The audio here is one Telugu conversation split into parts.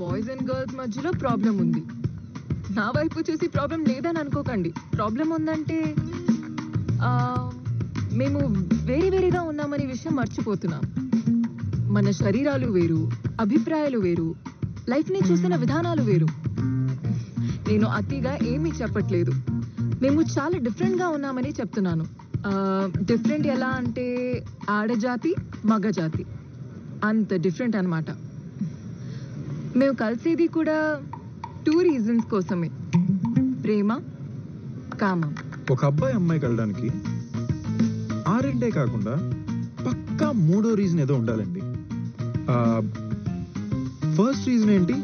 బాయ్స్ అండ్ గర్ల్స్ మధ్యలో ప్రాబ్లం ఉంది నా వైపు చూసి ప్రాబ్లం లేదని అనుకోకండి ప్రాబ్లం ఉందంటే ఆ, మేము వేరే వేరేగా ఉన్నామనే విషయం మర్చిపోతున్నాం మన శరీరాలు వేరు అభిప్రాయాలు వేరు లైఫ్ని చూసిన విధానాలు వేరు నేను అతిగా ఏమీ చెప్పట్లేదు మేము చాలా డిఫరెంట్గా ఉన్నామని చెప్తున్నాను డిఫరెంట్ ఎలా అంటే ఆడజాతి మగజాతి అంత డిఫరెంట్ అన్నమాట మేము కలిసేది కూడా టూ రీజన్స్ కోసమే ప్రేమ కామం ఒక అబ్బాయి అమ్మాయి కలడానికి ఆ రెండే కాకుండా పక్కా మూడో రీజన్ ఏదో ఉండాలండి ఫస్ట్ రీజన్ ఏంటి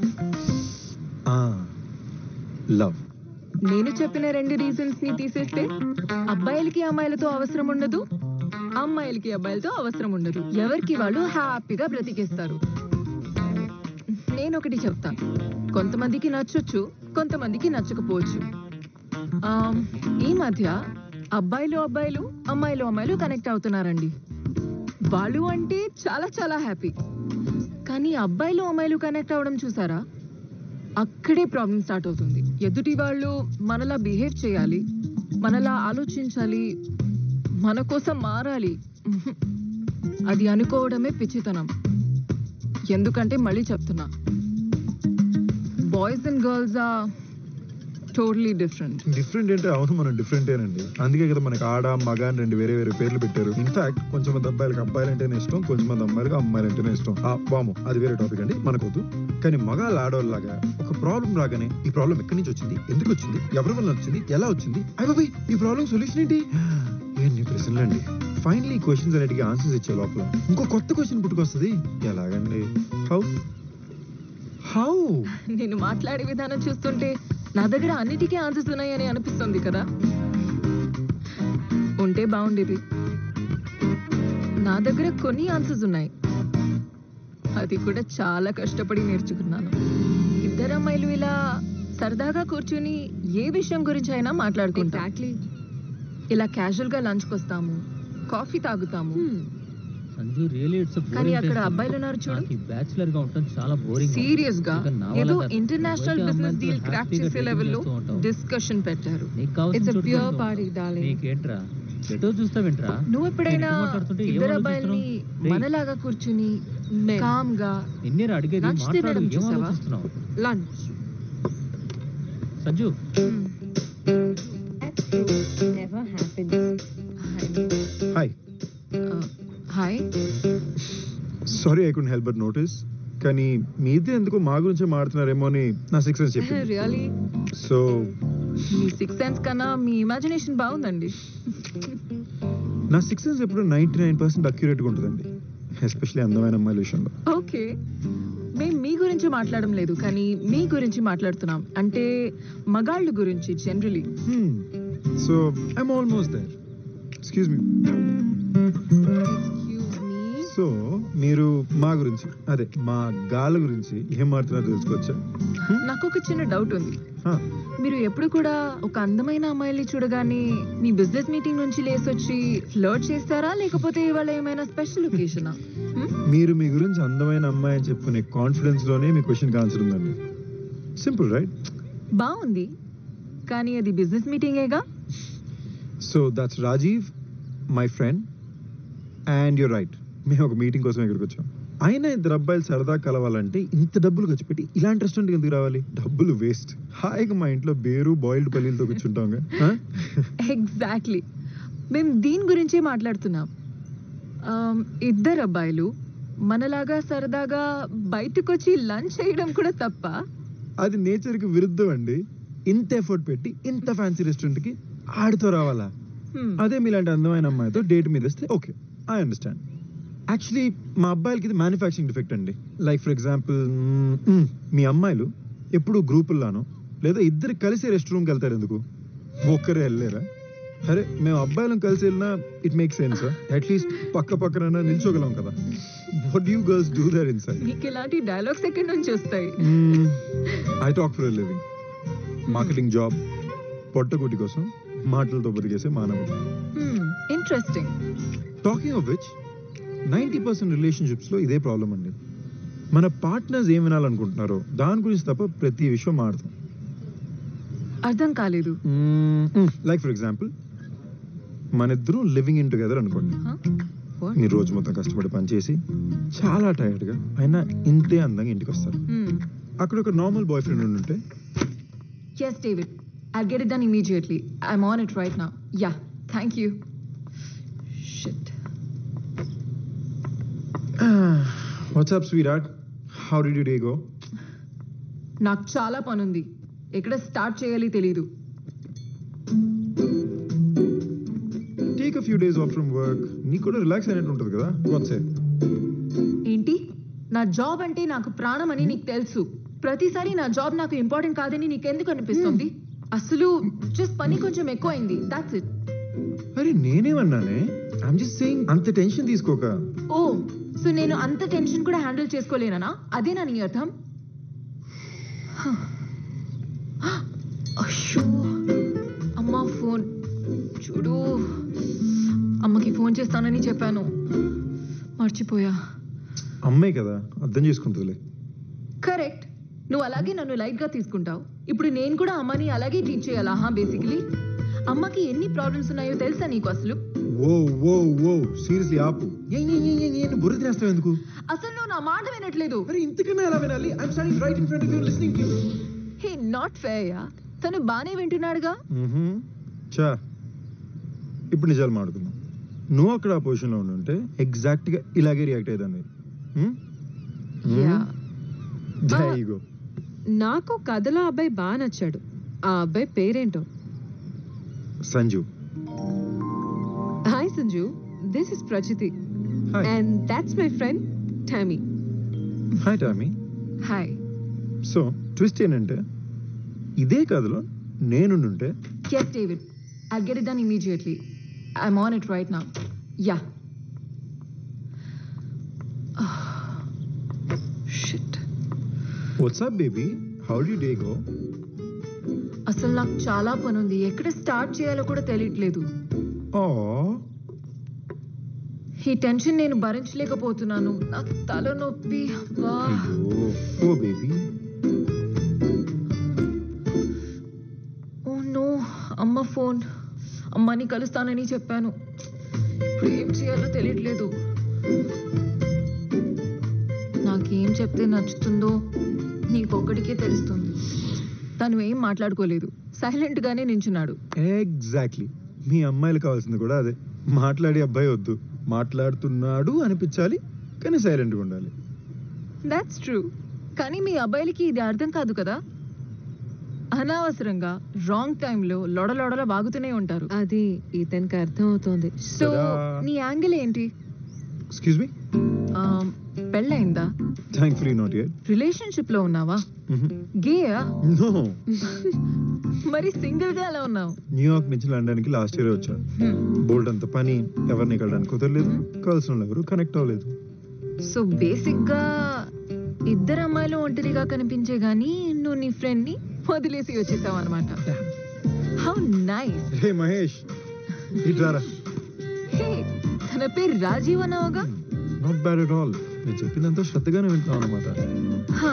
లవ్ నేను చెప్పిన రెండు రీజన్స్ ని తీసేస్తే అబ్బాయిలకి అమ్మాయిలతో అవసరం ఉండదు అమ్మాయిలకి అబ్బాయిలతో అవసరం ఉండదు ఎవరికి వాళ్ళు హ్యాపీగా బ్రతికేస్తారు నేను ఒకటి చెప్తా కొంతమందికి నచ్చొచ్చు కొంతమందికి నచ్చకపోవచ్చు ఆమ్, ఈ మధ్య అబ్బాయిలు అబ్బాయిలు అమ్మాయిలు అమ్మాయిలు కనెక్ట్ అవుతున్నారండి వాళ్ళు అంటే చాలా చాలా హ్యాపీ కానీ అబ్బాయిలు అమ్మాయిలు కనెక్ట్ అవ్వడం చూసారా అక్కడే ప్రాబ్లం స్టార్ట్ అవుతుంది ఎదుటి వాళ్ళు మనలా బిహేవ్ చేయాలి మనలా ఆలోచించాలి మన కోసం మారాలి ఉహు. అది అనుకోవడమే పిచ్చితనం ఎందుకంటే మళ్ళీ చెప్తున్నా boys and girls are totally different different అంటే అవును మనం డిఫరెంటేనండి అందుకే కదా మనకి ఆడ మగ అని రెండు వేరే వేరే పేర్లు పెట్టారు ఇన్ఫాక్ట్ కొంచెం మంది అబ్బాయిలకి అబ్బాయిలు అంటేనే ఇష్టం కొంచెం మంది అమ్మాయిలకి అమ్మాయిలు అంటేనే ఇష్టం ఆ, వాము అది వేరే టాపిక్ అండి మనకొద్దు కానీ మగాళ్ళు ఆడవాళ్ళలాగా ఒక ప్రాబ్లం రాగానే ఈ ప్రాబ్లం ఎక్కడి నుంచి వచ్చింది ఎందుకు వచ్చింది ఎవరి వల్ల వచ్చింది ఎలా వచ్చింది అయ్యి ఈ ప్రాబ్లం సొల్యూషన్ ఏంటి ఎన్ని ప్రశ్నలు అండి ఫైనలీ ఈ క్వశ్చన్స్ అన్నిటికీ ఆన్సర్స్ ఇచ్చే లోపల ఇంకో కొత్త క్వశ్చన్ పుట్టుకొస్తుంది ఎలాగండి హౌ హౌ నేను మాట్లాడే విధానం చూస్తుంటే నా దగ్గర అన్నిటికీ ఆన్సర్స్ ఉన్నాయని అనిపిస్తుంది కదా ఉంటే బాగుండేది నా దగ్గర కొన్ని ఆన్సర్స్ ఉన్నాయి అది కూడా చాలా కష్టపడి నేర్చుకున్నాను ఇద్దరు అమ్మాయిలు ఇలా సరదాగా కూర్చుని ఏ విషయం గురించి అయినా మాట్లాడుకుంటాం ఇలా క్యాజువల్ గా లంచ్కి వస్తాము కాఫీ తాగుతాము సంజు రియలీ ఇట్స్ కానీ అక్కడ అబ్బాయిలు ఉన్నారు చూడు. బ్యాచులర్ గా ఉంటాం చాలా బోరింగ్ సీరియస్ గా ఏదో ఇంటర్నేషనల్ బిజినెస్ డీల్ క్రాక్ చేసే లెవెల్లో డిస్కషన్ పెట్టారు It's a pure party, darling. నీకేంట్రా ఎటో చూస్తావేంట్రా నువ్వు ఎప్పుడైనా నేను మాట్లాడుతుంటే ఏం ఇద్దరు ఆలోచిస్తున్నావు? అబ్బాయిల్ని రేయ్. మనలాగా కూర్చుని కామ్ గా నిన్నేరా అడిగేది Lunch మాట్లాడు తినడం ఏం చూసావా? ఆలోచిస్తున్నావు lunch Sanju Never happens. Hi hi sorry I could help but notice కానీ మీ ఇద్దరు ఎందుకో మా గురించే మాడుతున్నారేమో అని నా సిక్స్ సెన్స్ చెప్పింది రియలీ సో మీ సిక్స్ సెన్స్ కన్నా మీ ఇమాజినేషన్ బాగుందండి నా సిక్స్ సెన్స్ ఎప్పుడు నైంటీ నైన్ పర్సెంట్ అక్యురేట్గా ఉంటుందండి ఎస్పెషల్లీ అందమైన అమ్మాయిల విషయంలో ఓకే మేము మీ గురించి మాట్లాడడం లేదు కానీ మీ గురించి మాట్లాడుతున్నాం అంటే మగాళ్ళ గురించి generally so I'm almost there excuse me so మీరు మా గురించి అదే మా గాల గురించి ఏం మాట్లాడుతున్నారో తెలుసుకోవచ్చా నాకు ఒక చిన్న డౌట్ ఉంది Huh. మీరు ఎప్పుడు కూడా ఒక అందమైన అమ్మాయిని చూడగానే మీ బిజినెస్ మీటింగ్ నుంచి లేసొచ్చి ఫ్లర్ట్ చేస్తారా లేకపోతే ఇవాళ ఏమైనా స్పెషల్ ఒకేషనా మీరు మీ గురించి అందమైన అమ్మాయి అని చెప్పుకునే కాన్ఫిడెన్స్ లోనే మీ క్వశ్చన్ ఆన్సర్ ఉందండి సింపుల్ రైట్ బాగుంది కానీ అది బిజినెస్ మీటింగేగా so that's Rajeev my friend and you're right మేము ఒక మీటింగ్ కోసం ఇక్కడికి వచ్చాం అయినా ఇద్దరు అబ్బాయిలు సరదా కలవాలంటే ఇంత డబ్బులు ఖర్చు పెట్టి ఇలాంటి రెస్టారెంట్కి ఎందుకు రావాలి డబ్బులు వేస్ట్ హాయిగా మా ఇంట్లో బేరు బాయిల్డ్ పల్లీలతో కూర్చుంటాం ఎగ్జాక్ట్లీ మేము దీని గురించే మాట్లాడుతున్నాం ఆమ్, ఇద్దరు అబ్బాయిలు మనలాగా సరదాగా బయటకు వచ్చి లంచ్ చేయడం కూడా తప్ప అది నేచర్కి విరుద్ధం అండి ఇంత ఎఫర్ట్ పెట్టి ఇంత ఫ్యాన్సీ రెస్టారెంట్కి ఆడుతో రావాలా Hmm. అదే మీలాంటి అందమైన అమ్మాయితో డేట్ మీద ఇస్తే ఓకే ఐ అండర్స్టాండ్ యాక్చువల్లీ మా అబ్బాయిలకి ఇది మ్యానుఫ్యాక్చరింగ్ డిఫెక్ట్ అండి లైక్ ఫర్ ఎగ్జాంపుల్ మీ అమ్మాయిలు ఎప్పుడు గ్రూపుల్లానో లేదా ఇద్దరు కలిసి రెస్ట్ రూమ్కి వెళ్తారు ఎందుకు ఒక్కరే వెళ్ళలేరా అరే మేము అబ్బాయిలను కలిసి వెళ్ళినా ఇట్ మేక్ సెన్స్ అట్లీస్ట్ పక్క పక్కన నిల్చోగలం కదా what you girls do there inside మీకు ఇలాంటి డైలాగ్స్ ఎక్కడి నుంచి వస్తాయి I talk for living marketing job పొట్టకూటి కోసం మాటలతో బతికేసే మానవుడు interesting talking of which ninety percent రిలేషన్షిప్స్లో ఇదే ప్రాబ్లం అండి మన పార్ట్నర్స్ ఏం వినాలనుకుంటున్నారో దాని గురించి తప్ప ప్రతి విషయం మాడతాం అర్థం కాలేదు లైక్ ఫర్ ఎగ్జాంపుల్ మన ఇద్దరం లివింగ్ ఇన్ టుగెదర్ అనుకోండి Huh? What? మీరు రోజు మొత్తం కష్టపడి పనిచేసి చాలా టైర్డ్గా అయినా ఇంతే అందంగా ఇంటికి వస్తారు Hmm. అక్కడ ఒక నార్మల్ బాయ్ ఫ్రెండ్ ఉంటే Yes, David. I'll get it done immediately. I'm on it right now. Yeah, thank you. Shit. What's up sweet how the day go నాకు చాలా పనుంది ఎక్కడ స్టార్ట్ చేయాలి తెలీదు take a few days off from work నీకు కూడా రిలాక్స్ అయినట్టు ఉంటుంది కదా వాట్సాప్ ఏంటి నా జాబ్ అంటే నాకు ప్రాణం అని నీకు తెలుసు ప్రతిసారి నా జాబ్ నాకు ఇంపార్టెంట్ కాదని నీకెందుకు అనిపిస్తుంది అసలు జస్ట్ పని కొంచెం ఎక్కువైంది దాట్స్ ఇట్ అరే నేనేమన్నానే ఐమ్ జస్ట్ సేయింగ్ అంత టెన్షన్ తీసుకోక ఓ సో నేను అంత టెన్షన్ కూడా హ్యాండిల్ చేసుకోలేనా అదేనా నీ అర్థం అయ్యో అమ్మా ఫోన్ చూడు అమ్మకి ఫోన్ చేస్తానని చెప్పాను మర్చిపోయా అమ్మాయి కదా అర్థం చేసుకుంటుందిలే కరెక్ట్ నువ్వు అలాగే నన్ను లైట్ గా తీసుకుంటావు ఇప్పుడు నేను కూడా అమ్మని అలాగే టీచ్ చేయాలా హా బేసికలీ అమ్మకి ఎన్ని ప్రాబ్లమ్స్ ఉన్నాయో తెలుసా నీకు అసలు ఓ ఓ ఓ సీరియస్లీ ఆపు ఏ, ఏ, ఏ, ఏ, ఏ, బుర్ర తినేస్తావు ఎందుకు అసలు నువ్వు నా మాట వినట్లేదు అరే ఇంతకన్నా ఎలా వినాలి I'm standing right in front of you listening to hey not fair yeah తను బానే వింటున్నాడుగా చా ఇప్పుడు నిజాలు మాడుకుందాం నువ్వు అక్కడ ఆ పొజిషన్లో ఉండుంటే ఎగ్జాక్ట్గా ఇలాగే రియాక్ట్ అయ్యేదాన్ని Hmm? Hmm? Yeah There Ah. you go. నాకు కథలో అబ్బాయి బాగా నచ్చాడు ఆ అబ్బాయి పేరేంటో Sanju hi Sanju this is Prachiti hi and that's my friend Tommy hi Tommy hi so twist ఏంటంటే ఇదే కథలో నేనుండుంటే yes David I get it done immediately I'm on it right now yeah shit what's up baby how the day go అసలు నాకు చాలా పని ఉంది ఎక్కడ స్టార్ట్ చేయాలో కూడా తెలియట్లేదు ఓ ఈ టెన్షన్ నేను భరించలేకపోతున్నాను నా తల నొప్పి అబ్బా. అయ్యో ఓ బేబీ ఓ నో అమ్మ ఫోన్ అమ్మని కలుస్తానని చెప్పాను ఇప్పుడు ఏం చేయాలో తెలియట్లేదు నాకేం చెప్తే నచ్చుతుందో నీకొక్కడికే తెలుస్తుంది తను ఏం మాట్లాడుకోలేదు సైలెంట్ గానే నించున్నాడు ఎగ్జాక్ట్లీ మీ అమ్మాయిలు కావాల్సింది కూడా అదే మాట్లాడే అబ్బాయి వద్దు మాట్లాడుతున్నాడు అనిపించాలి కానీ సైలెంట్గా ఉండాలి దాట్స్ ట్రూ కానీ మీ అబ్బాయిలకి ఇది అర్థం కాదు కదా అనవసరంగా రాంగ్ టైంలో లొడలొడల బాగుతూనే ఉంటారు అది ఇతనికి అర్థం అవుతోంది సో Ta-da. నీ యాంగిల్ ఏంటి ఎక్స్క్యూజ్ మీ ఆ, పెళ్ళయిందా థ్యాంక్ఫుల్లీ నాట్ ఇయర్ రిలేషన్షిప్ లో ఉన్నావా గేయా నో మరి సింగిల్ గా ఎలా ఉన్నావు న్యూయార్క్ నుంచి లండన్కి లాస్ట్ ఇయర్ వచ్చాను హ్మ్. బోల్డ్ అంత పని ఎవరిని కలడానికి కుదరలేదు కలిసిన వాళ్ళు ఎవరు కనెక్ట్ అవ్వలేదు సో బేసిక్ గా ఇద్దరు అమ్మాయిలు ఒంటరిగా కనిపించే గానీ నువ్వు నీ ఫ్రెండ్ ని వదిలేసి వచ్చేసావు అనమాట హౌ నైస్ హే మహేష్ ఇట్రారా హే తన పేరు రాజీవ్ అన్నావుగా నాట్ బ్యాడ్ అట్ ఆల్ నేను చెప్పిందంతా శ్రద్ధగానే వింటున్నాను అనమాట హా.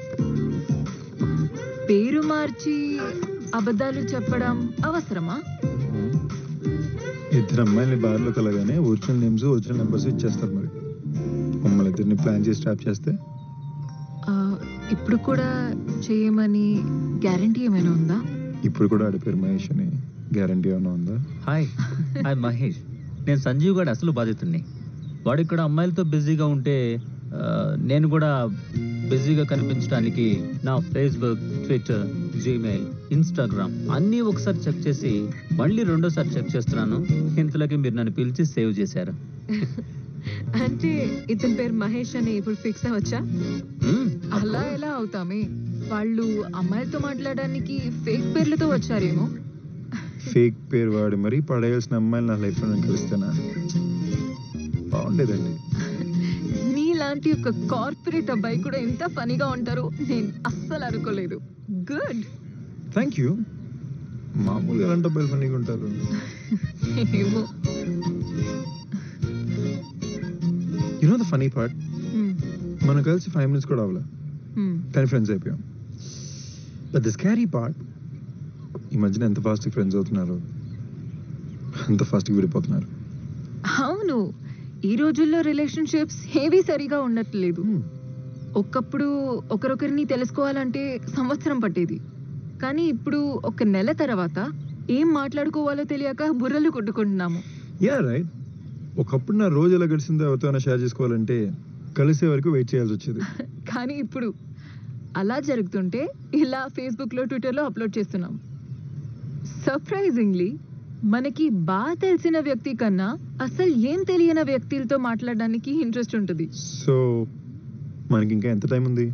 పేరు మార్చి అబద్ధాలు చెప్పడం అవసరమా ఇద్దరు అమ్మాయిని బార్లో కలగానే ఒరిజినల్ నేమ్స్ ఒరిజినల్ నెంబర్స్ ఇచ్చేస్తారు మరి మమ్మల్ని ఇద్దరిని ప్లాన్ చేసి ట్రాప్ చేస్తే ఆ, ఇప్పుడు కూడా చేయమని గ్యారంటీ ఏమైనా ఉందా ఇప్పుడు కూడా ఆడి పేరు మహేష్ అని గ్యారంటీ ఏమైనా ఉందా హాయ్ హాయ్ మహేష్ నేను సంజీవ్ గారి అసలు బాధితుడిని వాడు ఇక్కడ అమ్మాయిలతో బిజీగా ఉంటే ఆ, నేను కూడా బిజీగా కనిపించడానికి నా ఫేస్బుక్ ట్విట్టర్ జీమెయిల్ ఇన్స్టాగ్రామ్ అన్నీ ఒకసారి చెక్ చేసి మళ్ళీ రెండోసారి చెక్ చేస్తున్నాను ఇంతలోకి మీరు నన్ను పిలిచి సేవ్ చేశారు అంటే ఇతని పేరు మహేష్ అని ఇప్పుడు ఫిక్స్ అవ్వచ్చా మ్మ్. అలా ఎలా అవుతామే వాళ్ళు అమ్మాయిలతో మాట్లాడడానికి ఫేక్ పేర్లతో వచ్చారేమో ఫేక్ పేరు వాడి మరీ పడేయాల్సిన అమ్మాయిలు నా లైఫ్లో నేను కలిస్తేనా బాగుండేదండి నీలాంటి ఒక కార్పొరేట్ అబ్బాయి కూడా ఎంత ఫనీగా ఉంటారో నేను అస్సలు అనుకోలేదు గుడ్ థ్యాంక్ యూ మామూలుగా ఎలాంటి అబ్బాయిలు ఫన్నీగా ఉంటారు ఏమో you know the funny part Hmm. మనం కలిసి ఫైవ్ మినిట్స్ కూడా అవ్వలే Hmm. కానీ ఫ్రెండ్స్ అయిపోయాం బట్ ద స్కారీ పార్ట్ ఈ మధ్యన ఎంత ఫాస్ట్గా ఫ్రెండ్స్ అవుతున్నారు అంత ఫాస్ట్గా విడిపోతున్నారు అవును ఈ రోజుల్లో రిలేషన్షిప్స్ ఏవి సరిగా ఉండట్లేదు ఒకప్పుడు ఒకరొకరిని తెలుసుకోవాలంటే సంవత్సరం పట్టేది కానీ ఇప్పుడు ఒక నెల తర్వాత ఏం మాట్లాడుకోవాలో తెలియక బుర్రలు కొట్టుకుంటున్నాము యా రైట్ ఒకప్పుడు నా రోజు ఎలా గడిచిందో ఎవరితో షేర్ చేసుకోవాలంటే కలిసే వరకు వెయిట్ చేయాల్సి వచ్చేది కానీ ఇప్పుడు అలా జరుగుతుంటే ఇలా ఫేస్బుక్లో ట్విట్టర్లో అప్లోడ్ చేస్తున్నాం సర్ప్రైజింగ్లీ మనకి బాగా తెలిసిన వ్యక్తి కన్నా అసలు ఏం తెలియని వ్యక్తులతో మాట్లాడడానికి ఇంట్రెస్ట్ ఉంటుంది సో మనకి ఇంకా ఎంత టైం ఉంది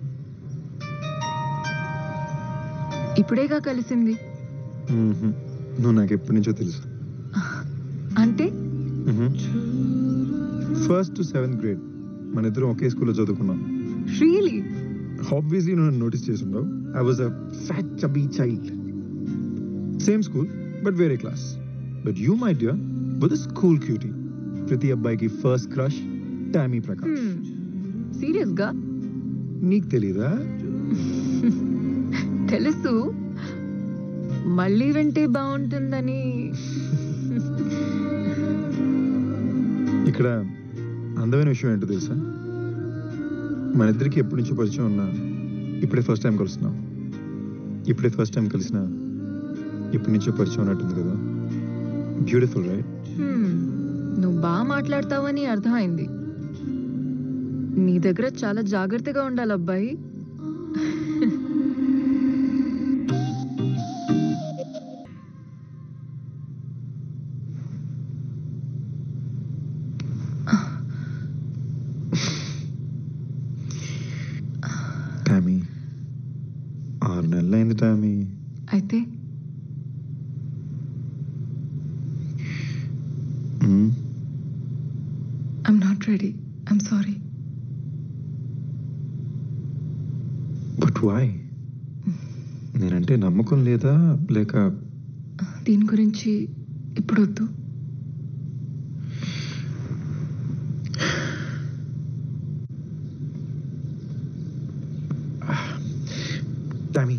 ఇప్పుడేగా కలిసింది మ్మ్హ. నువ్వు నాకు ఎప్పటి నుంచో తెలుసు అంటే ఫస్ట్ టు సెవెంత్ గ్రేడ్ మన ఇద్దరం ఒకే స్కూల్లో చదువుకున్నాం రియలీ ఆబ్వియస్లీ నువ్వు నోటీస్ చేస్తుండవు I was a fat chubby child same school but వేరే class but you my dear with school cutie ప్రతి అబ్బాయికి first crush Tommy Prakash serious గా నీకు తెలీదా తెలుసు మళ్ళీ వింటే బాగుంటుందని ఇక్కడ అందమైన విషయం ఏంటో తెలుసా మన ఇద్దరికి ఎప్పటి నుంచో పరిచయం ఉన్నా ఇప్పుడే ఫస్ట్ టైం కలుస్తున్నాం ఇప్పుడే ఫస్ట్ టైం కలిసిన ఇప్పటి నుంచో పరిచయం ఉన్నట్టుంది కదా బ్యూటిఫుల్ రైట్ Hmm. నువ్వు బాగా మాట్లాడతావని అర్థమైంది నీ దగ్గర చాలా జాగ్రత్తగా ఉండాలి అబ్బాయి టామీ ఆరు నెలలు అయింది టామీ అయితే hmm. I'm not ready I'm sorry but why నేనంటే నమ్మకం లేదా లేక దీని గురించి ఇప్పుడు వద్దు టామీ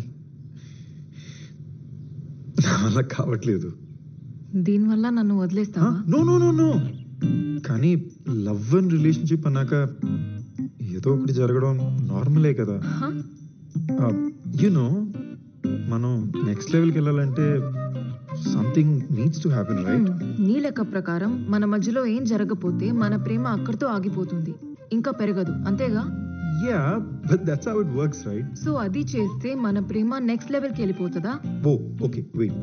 నా వల్ల కావట్లేదు దీనివల్ల నన్ను వదిలేస్తావా నో నో నో నో కానీ లవ్ అండ్ రిలేషన్షిప్ అన్నాక ఏదో ఒకటి జరగడం నార్మలే కదా Huh? యునో మనం నెక్స్ట్ లెవెల్కి వెళ్ళాలంటే something needs to happen right Hmm. నీ లెక్క ప్రకారం మన మధ్యలో ఏం జరగకపోతే మన ప్రేమ అక్కడితో ఆగిపోతుంది ఇంకా పెరగదు అంతేగా yeah but that's how it works right so అది చేస్తే మన ప్రేమ నెక్స్ట్ లెవెల్కి వెళ్ళిపోతుందా oh okay wait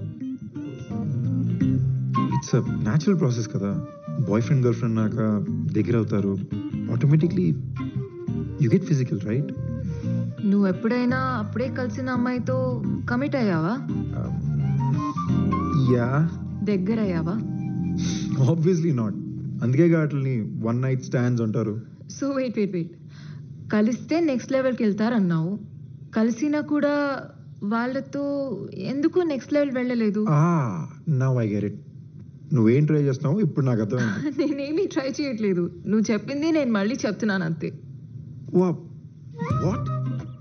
it's a natural process కదా బాయ్ ఫ్రెండ్ గర్ల్ ఫ్రెండ్ నాక దగ్గర అవుతారు automatically you get physical right నువ్వు ఎప్పుడైనా అప్పుడే కలిసిన అమ్మాయితో కమిట్ అయ్యావా యా దగ్గర అయ్యావా ఆబ్వియస్లీ నాట్ అందుకే వాటిని వన్ నైట్ స్టాండ్స్ అంటారు సో వెయిట్ వెయిట్ వెయిట్ కలిస్తే నెక్స్ట్ లెవెల్కి వెళ్తారన్నావు కలిసినా కూడా వాళ్ళతో ఎందుకు నెక్స్ట్ లెవెల్ వెళ్ళలేదు ఆ నవ్ ఐ గెట్ ఇట్ నువ్వేం ట్రై చేస్తున్నావు ఇప్పుడు నాకు అర్థమైంది నేనేమీ ట్రై చేయట్లేదు నువ్వు చెప్పింది నేను మళ్ళీ చెప్తున్నాను అంతే వా వాట్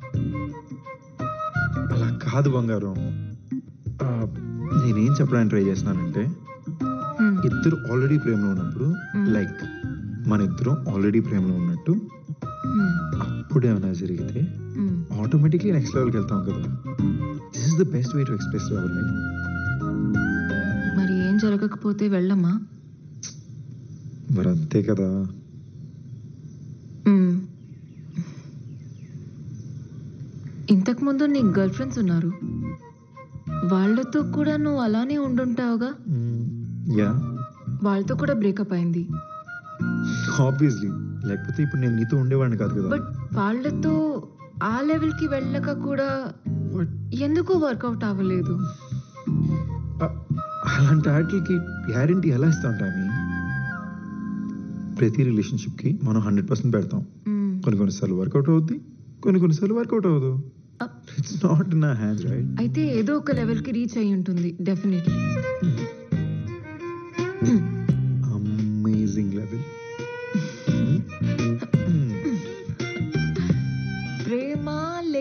అలా కాదు బంగారం ఆ, నేనేం చెప్పడానికి ట్రై చేస్తున్నానంటే Hmm. ఇద్దరు ఆల్రెడీ ప్రేమలో ఉన్నప్పుడు Hmm. లైక్ మన ఇద్దరం ఆల్రెడీ ప్రేమలో ఉన్నట్టు Hmm. అప్పుడు ఏమైనా జరిగితే Hmm. ఆటోమేటిక్లీ నెక్స్ట్ లెవెల్కి వెళ్తాం కదా this is the best way to express our life మరి ఏం జరగకపోతే వెళ్ళమా మరి అంతే కదా Hmm. ఇంతకుముందు నీకు గర్ల్ ఫ్రెండ్స్ ఉన్నారు వాళ్ళతో కూడా నువ్వు అలానే ఉండుంటావుగా యా వాళ్ళతో కూడా బ్రేకప్ అయింది ఆబ్వియస్లీ లేకపోతే ఇప్పుడు నేను నీతో ఉండేవాడిని కాదు కదా బట్ వాళ్ళతో ఆ లెవెల్కి వెళ్ళక కూడా What? ఎందుకు వర్కౌట్ అవ్వలేదు అ- అలాంటి వాటికి గ్యారంటీ ఎలా ఇస్తాం టామీ ప్రతి రిలేషన్షిప్కి మనం హండ్రెడ్ పర్సెంట్ పెడతాం మ్మ్. కొన్ని కొన్నిసార్లు వర్కౌట్ అవుద్ది కొన్ని కొన్నిసార్లు వర్కౌట్ అవ్వదు అ- it's not in hands right అయితే ఏదో ఒక లెవెల్కి రీచ్ అయి ఉంటుంది డెఫినెట్లీ అమేజింగ్ లెవెల్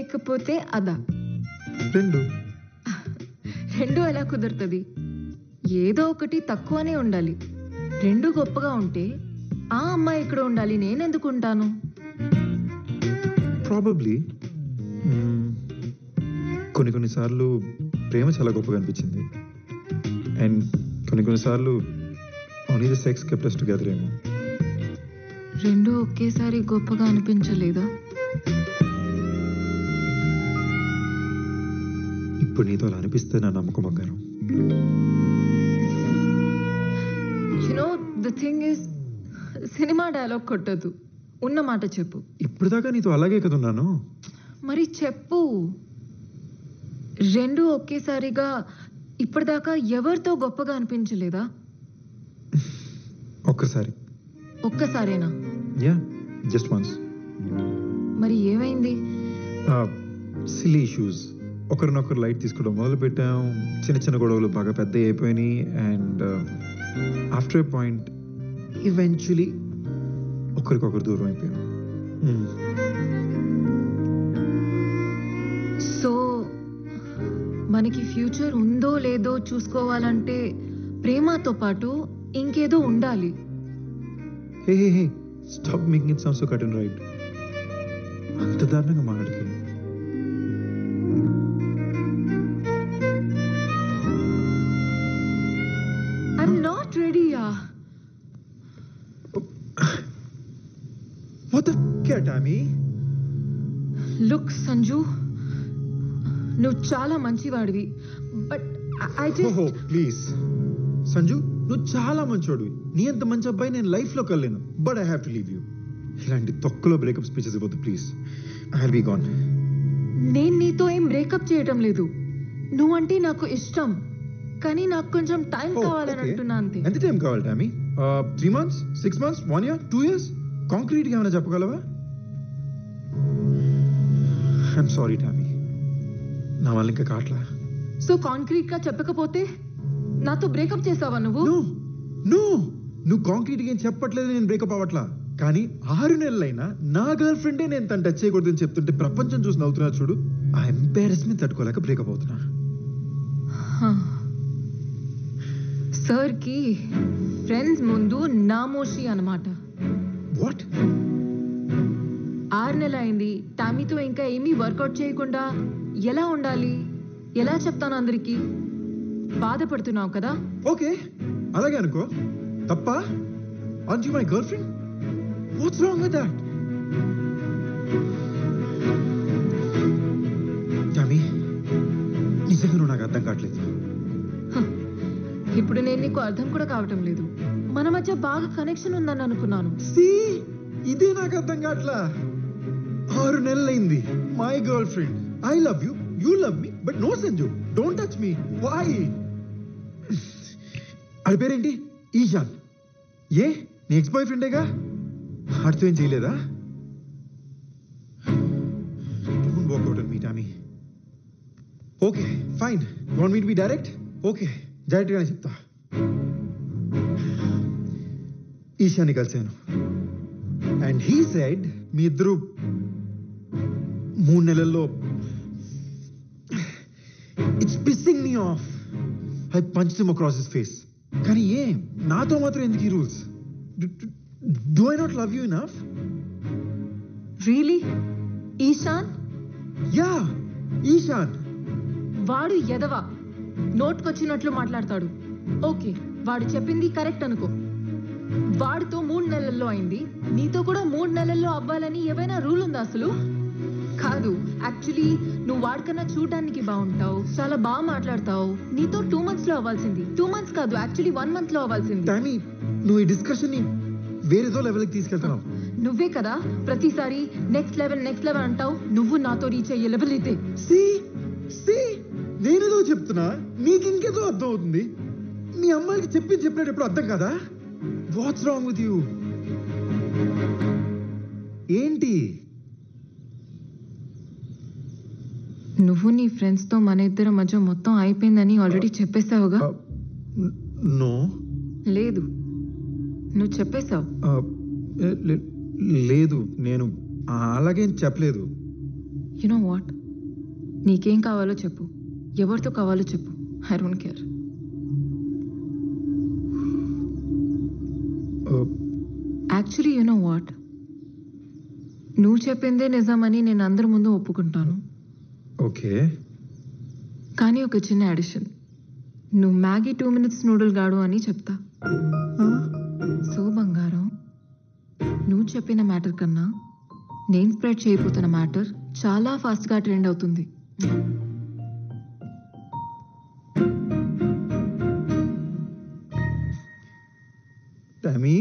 లేకపోతే అదా రెండు రెండు ఎలా కుదురుతుంది ఏదో ఒకటి తక్కువనే ఉండాలి రెండు గొప్పగా ఉంటే ఆ అమ్మాయి ఇక్కడ ఉండాలి నేనెందుకు ఉంటాను ప్రాబబ్లీ కొన్ని కొన్నిసార్లు ప్రేమ చాలా గొప్పగా అనిపించింది అండ్ కొన్ని కొన్నిసార్లు only the sex kept us together ఏమో రెండు ఒకేసారి గొప్పగా అనిపించలేదా ఇప్పుడు నీతో అలా అనిపిస్తే నా నమ్మకం బంగారం you know the thing is cinema dialogue కొట్టదు ఉన్న మాట చెప్పు ఇప్పుడు దాకా నీతో అలాగే కదా ఉన్నాను మరి చెప్పు రెండు ఒకేసారిగా ఇప్పటిదాకా ఎవరితో గొప్పగా అనిపించలేదా ఒక్కసారి ఒక్కసారేనా యా జస్ట్ వన్స్ మరి ఏమైంది సిలీ ఇష్యూస్ ఒకరినొకరు లైట్ తీసుకోవడం మొదలు పెట్టాం చిన్న చిన్న గొడవలు బాగా పెద్ద అయిపోయినాయి and after a point eventually ఒకరికొకరు దూరం అయిపోయాం Mm. సో మనకి ఫ్యూచర్ ఉందో లేదో చూసుకోవాలంటే ప్రేమతో పాటు ఇంకేదో ఉండాలి hey hey hey stop making it sound so cut and right అంత దారుణంగా మాట్లాడికి ఐఎమ్ నాట్ రెడీయా వాట్ ద క్యాట్ ఆమీ లుక్ సంజు నువ్వు చాలా మంచివాడివి బట్ ఐ జస్ట్ ఓహో ప్లీజ్ సంజు నువ్వు చాలా మంచోడివి నీ అంత మంచి అబ్బాయి నేను లైఫ్ లో కలేను but I have to leave you ఇలాంటి తొక్కలో బ్రేకప్ స్పీచెస్ ఇవ్వద్దు please I will be gone నేను నీతో ఏం బ్రేకప్ చేయటం లేదు నువ్వంటే నాకు ఇష్టం కానీ నాకు కొంచెం టైం కావాలని అంటున్నా అంతే ఎంత టైం కావాలి Tommy three months six months one year two years concrete ఏమైనా చెప్పగలవా ఐఎమ్ సారీ టామీ నా వల్ల ఇంకా కావట్లా సో కాంక్రీట్ గా చెప్పకపోతే నాతో బ్రేకప్ చేసావా నువ్వు నో నో నువ్వు కాంక్రీట్ ఏం చెప్పట్లేదు నేను బ్రేకప్ అవ్వట్లా కానీ ఆరు నెలలైనా నా గర్ల్ ఫ్రెండే నేను తను టచ్ చేయకూడదని చెప్తుంటే ప్రపంచం చూసి నవ్వుతున్నా చూడు ఆ ఎంబారెస్మెంట్ తట్టుకోలేక బ్రేకప్ అవుతున్నా సార్ కి ఫ్రెండ్స్ ముందు నామోషి అన్నమాట వాట్ ఆరు నెల అయింది టామీతో ఇంకా ఏమీ వర్కౌట్ చేయకుండా ఎలా ఉండాలి ఎలా చెప్తాను అందరికి బాధపడుతున్నావు కదా ఓకే అలాగే అనుకో తప్ప or my girlfriend what's wrong with that Tommy నిజంగా నువ్వు నాకు అర్థం కావట్లేదు ఇప్పుడు నేను నీకు అర్థం కూడా కావటం లేదు మన మధ్య బాగా కనెక్షన్ ఉందని అనుకున్నాను See? ఇదే నాకు అర్థం కావట్లా ఆరు నెలలైంది my girlfriend I love you you love me but no Sanju don't touch me why అది పేరేంటి ఈశాన్ ఏ నీ ఎక్స్ బాయ్ ఫ్రెండేగా అర్థం ఏం చేయలేదా don't work out me Tommy okay fine want me to be direct okay డైరెక్ట్గానే చెప్తా ఈశాన్ని కలిశాను అండ్ హీ సైడ్ మీ ఇద్దరు మూడు నెలల్లో it's pissing me off I punch him across his face కానీ ఏం నాతో మాత్రం ఎందుకు ఈ rules do I not love you enough really Ishan yeah Ishan వాడు ఎదవా నోట్కొచ్చినట్లు మాట్లాడతాడు ఓకే వాడు చెప్పింది కరెక్ట్ అనుకో వాడితో మూడు నెలల్లో అయింది నీతో కూడా మూడు నెలల్లో అవ్వాలని ఏవైనా రూల్ ఉందా అసలు కాదు యాక్చువల్లీ నువ్వు వాడికన్నా చూడడానికి బాగుంటావు చాలా బాగా మాట్లాడతావు నీతో టూ మంత్స్ లో అవ్వాల్సింది టూ మంత్స్ కాదు యాక్చువల్లీ వన్ మంత్ లో అవ్వాల్సింది టామీ నువ్వు ఈ డిస్కషన్ ని వేరేదో లెవెల్కి తీసుకెళ్తున్నావు నువ్వే కదా ప్రతిసారి నెక్స్ట్ లెవెల్ నెక్స్ట్ లెవెల్ అంటావు నువ్వు నాతో రీచ్ అయ్యే లెవెల్ అయితే సి సి నేనేదో చెప్తున్నా నీకు ఇంకేదో అర్థం అవుతుంది మీ అమ్మాయికి చెప్పి చెప్పినట్టు ఎప్పుడు అర్థం కదా వాట్స్ రాంగ్ విత్ యూ ఏంటి నువ్వు నీ ఫ్రెండ్స్ తో మన ఇద్దరి మధ్య మొత్తం అయిపోయిందని ఆల్రెడీ చెప్పేశావుగా నో లేదు నువ్వు చెప్పేశావు లేదు నేను అలాగేం చెప్పలేదు యు నో వాట్ నీకేం కావాలో చెప్పు ఎవరితో కావాలో చెప్పు I don't care actually you know what నువ్వు చెప్పిందే నిజమని నేను అందరి ముందు ఒప్పుకుంటాను ఓకే కానీ ఒక చిన్న అడిషన్ నువ్వు మ్యాగీ టూ మినిట్స్ నూడిల్ గాడు అని చెప్తా సో బంగారం నువ్వు చెప్పిన మ్యాటర్ కన్నా నేను స్ప్రెడ్ చేయబోతున్న మ్యాటర్ చాలా ఫాస్ట్గా ట్రెండ్ అవుతుంది టామీ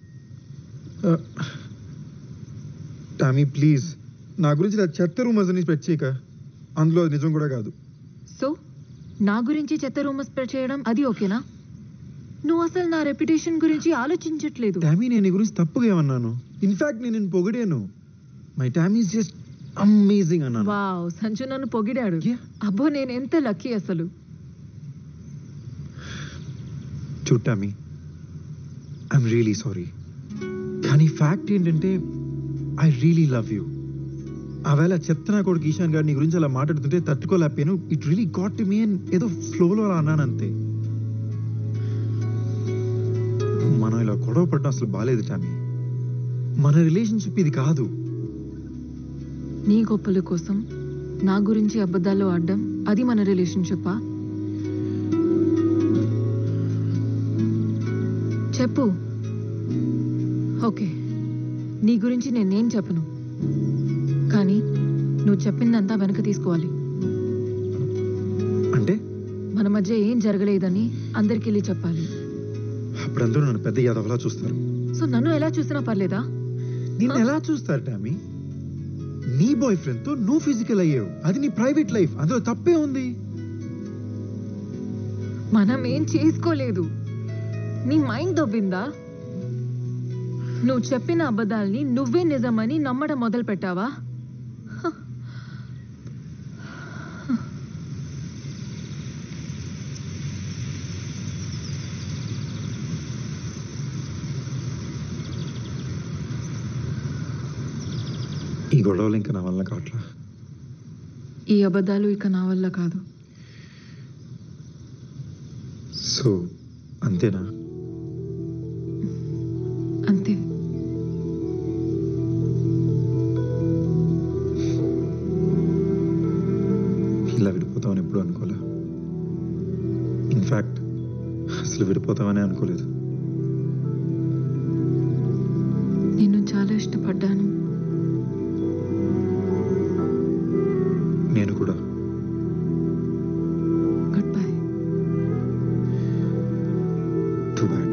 టామీ ప్లీజ్ నా గురించి నా చెత్త రూమర్స్ అని స్ప్రెడ్ చేయక అందులో అది నిజం కూడా కాదు సో నా గురించి చెత్త రూమర్ స్ప్రెడ్ చేయడం అది ఓకేనా నువ్వు అసలు నా రెప్యుటేషన్ గురించి ఆలోచించట్లేదు టామీ నేను నీ గురించి తప్పుగా ఏమన్నాను ఇన్ఫాక్ట్ నేను నిన్ను పొగిడాను my Tommy is just amazing అన్నాను వావ్ సంజు నన్ను పొగిడాడు Yeah. అబ్బో నేను ఎంత లక్కీ అసలు చూడు టామీ ఐఎమ్ రియలీ సారీ కానీ ఫ్యాక్ట్ ఏంటంటే ఐ రియలీ లవ్ యూ ఆవేళ చెత్త నా కొడుకు ఈశాన్ గారు నీ గురించి అలా మాట్లాడుతుంటే తట్టుకోలేకపోయాను ఇట్ రియలీ గాట్ మీ అని ఏదో ఫ్లోలో అలా అన్నాను అంతే మనం ఇలా గొడవ పడడం అసలు బాగాలేదు టామీ మన రిలేషన్షిప్ ఇది కాదు నీ గొప్పల కోసం నా గురించి అబద్ధాలు ఆడడం అది మన రిలేషన్షిప్పా చెప్పు ఓకే నీ గురించి నేనేం చెప్పను కానీ నువ్వు చెప్పిందంతా వెనక తీసుకోవాలి అంటే మన మధ్య ఏం జరగలేదని అందరికి వెళ్ళి చెప్పాలి అప్పుడు అందరూ నన్ను పెద్ద యాదవలా చూస్తారు సో నన్ను ఎలా చూసినా పర్లేదా నిన్ను ఎలా చూస్తారు టామీ నీ బాయ్ ఫ్రెండ్ తో నువ్వు ఫిజికల్ అయ్యావు అది నీ ప్రైవేట్ లైఫ్ అందులో తప్పే ఉంది మనం ఏం చేసుకోలేదు నీ మైండ్ దొబ్బిందా నువ్వు చెప్పిన అబద్ధాల్ని నువ్వే నిజమని నమ్మడం మొదలు పెట్టావా హ. ఈ గొడవలు ఇంకా నా వల్ల కావట్లా ఈ అబద్ధాలు ఇక నా వల్ల కాదు సో అంతేనా అంతే ఇలా విడిపోతామని ఎప్పుడు అనుకోలే ఇన్ఫ్యాక్ట్ అసలు విడిపోతామని అనుకోలేదు నిన్ను చాలా ఇష్టపడ్డాను నేను కూడా goodbye too bad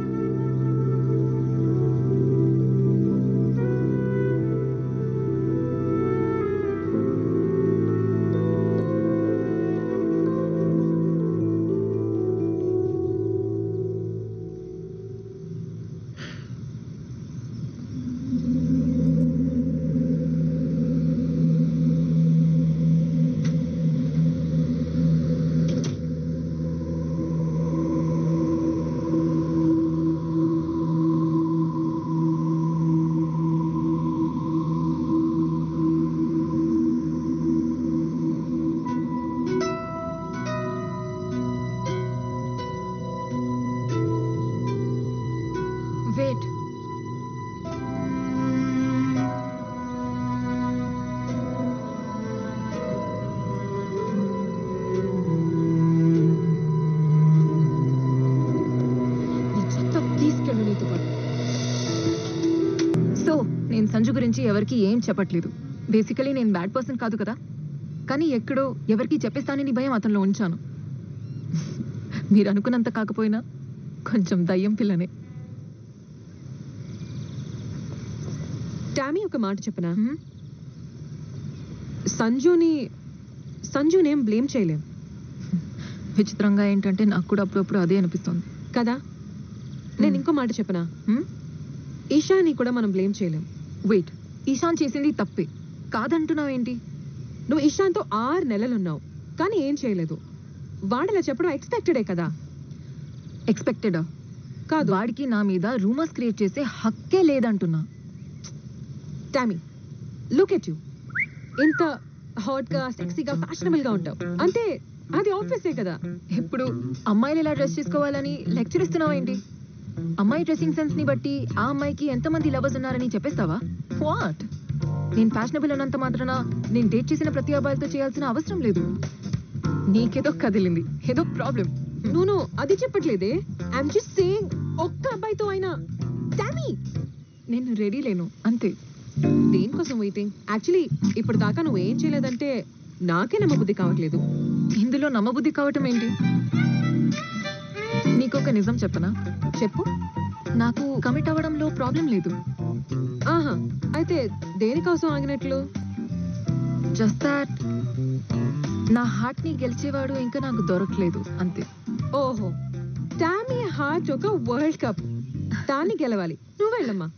wait ఈ చెత్త తీసుకెళ్ళు నీతో పాటు సో నేను సంజు గురించి ఎవరికి ఏం చెప్పట్లేదు బేసికలీ నేను బ్యాడ్ పర్సన్ కాదు కదా కానీ ఎక్కడో ఎవరికి చెప్పేస్తానని భయం అతనిలో ఉంచాను మీరు అనుకున్నంత కాకపోయినా కొంచెం దయ్యం పిల్లనే టామీ ఒక మాట చెప్పనా హ్మ్? సంజుని సంజునేం బ్లేమ్ చేయలేం విచిత్రంగా ఏంటంటే నాకు కూడా అప్పుడప్పుడు అదే అనిపిస్తుంది కదా నేను ఇంకో మాట చెప్పనా హ్మ్? ఈషాని కూడా మనం బ్లేమ్ చేయలేం వెయిట్ ఈశాన్ చేసింది తప్పే కాదంటున్నావు ఏంటి నువ్వు ఇషాన్తో ఆరు నెలలు ఉన్నావు కానీ ఏం చేయలేదు వాడిలా చెప్పడం ఎక్స్పెక్టెడే కదా ఎక్స్పెక్టెడా కాదు వాడికి నా మీద రూమర్స్ క్రియేట్ చేసే హక్కే లేదంటున్నా టామీ లుక్ ఎట్ యూ ఇంత హాట్ గా సెక్సీగా ఫ్యాషనబుల్ గా ఉంటావు అంటే అది ఆఫీసే కదా ఇప్పుడు అమ్మాయిలు ఇలా డ్రెస్ చేసుకోవాలని లెక్చర్ ఇస్తున్నావా ఏంటి అమ్మాయి డ్రెస్సింగ్ సెన్స్ ని బట్టి ఆ అమ్మాయికి ఎంతమంది లవర్స్ ఉన్నారని చెప్పేస్తావా వాట్ నేను ఫ్యాషనబుల్ అన్నంత మాత్రాన నేను డేట్ చేసిన ప్రతి అబ్బాయిలతో చేయాల్సిన అవసరం లేదు నీకేదో కదిలింది ఏదో ప్రాబ్లం నువ్వు అది చెప్పట్లేదే ఐఎమ్ జస్ట్ సేయింగ్ ఒక్క అబ్బాయితో అయినా డామీ నేను రెడీ లేను అంతే దేనికోసం వెయిటింగ్ యాక్చువల్లీ ఇప్పుడు దాకా నువ్వు ఏం చేయలేదంటే నాకే నమ్మబుద్ధి కావట్లేదు ఇందులో నమ్మబుద్ధి కావటం ఏంటి నీకొక నిజం చెప్పనా చెప్పు నాకు కమిట్ అవ్వడంలో ప్రాబ్లం లేదు ఆహా అయితే దేనికోసం ఆగినట్లు జస్ట్ దాట్ నా హార్ట్ ని గెలిచేవాడు ఇంకా నాకు దొరకలేదు అంతే ఓహో టామీ హార్ట్ ఒక వరల్డ్ కప్ దాన్ని గెలవాలి నువ్వు వెళ్ళమ్మా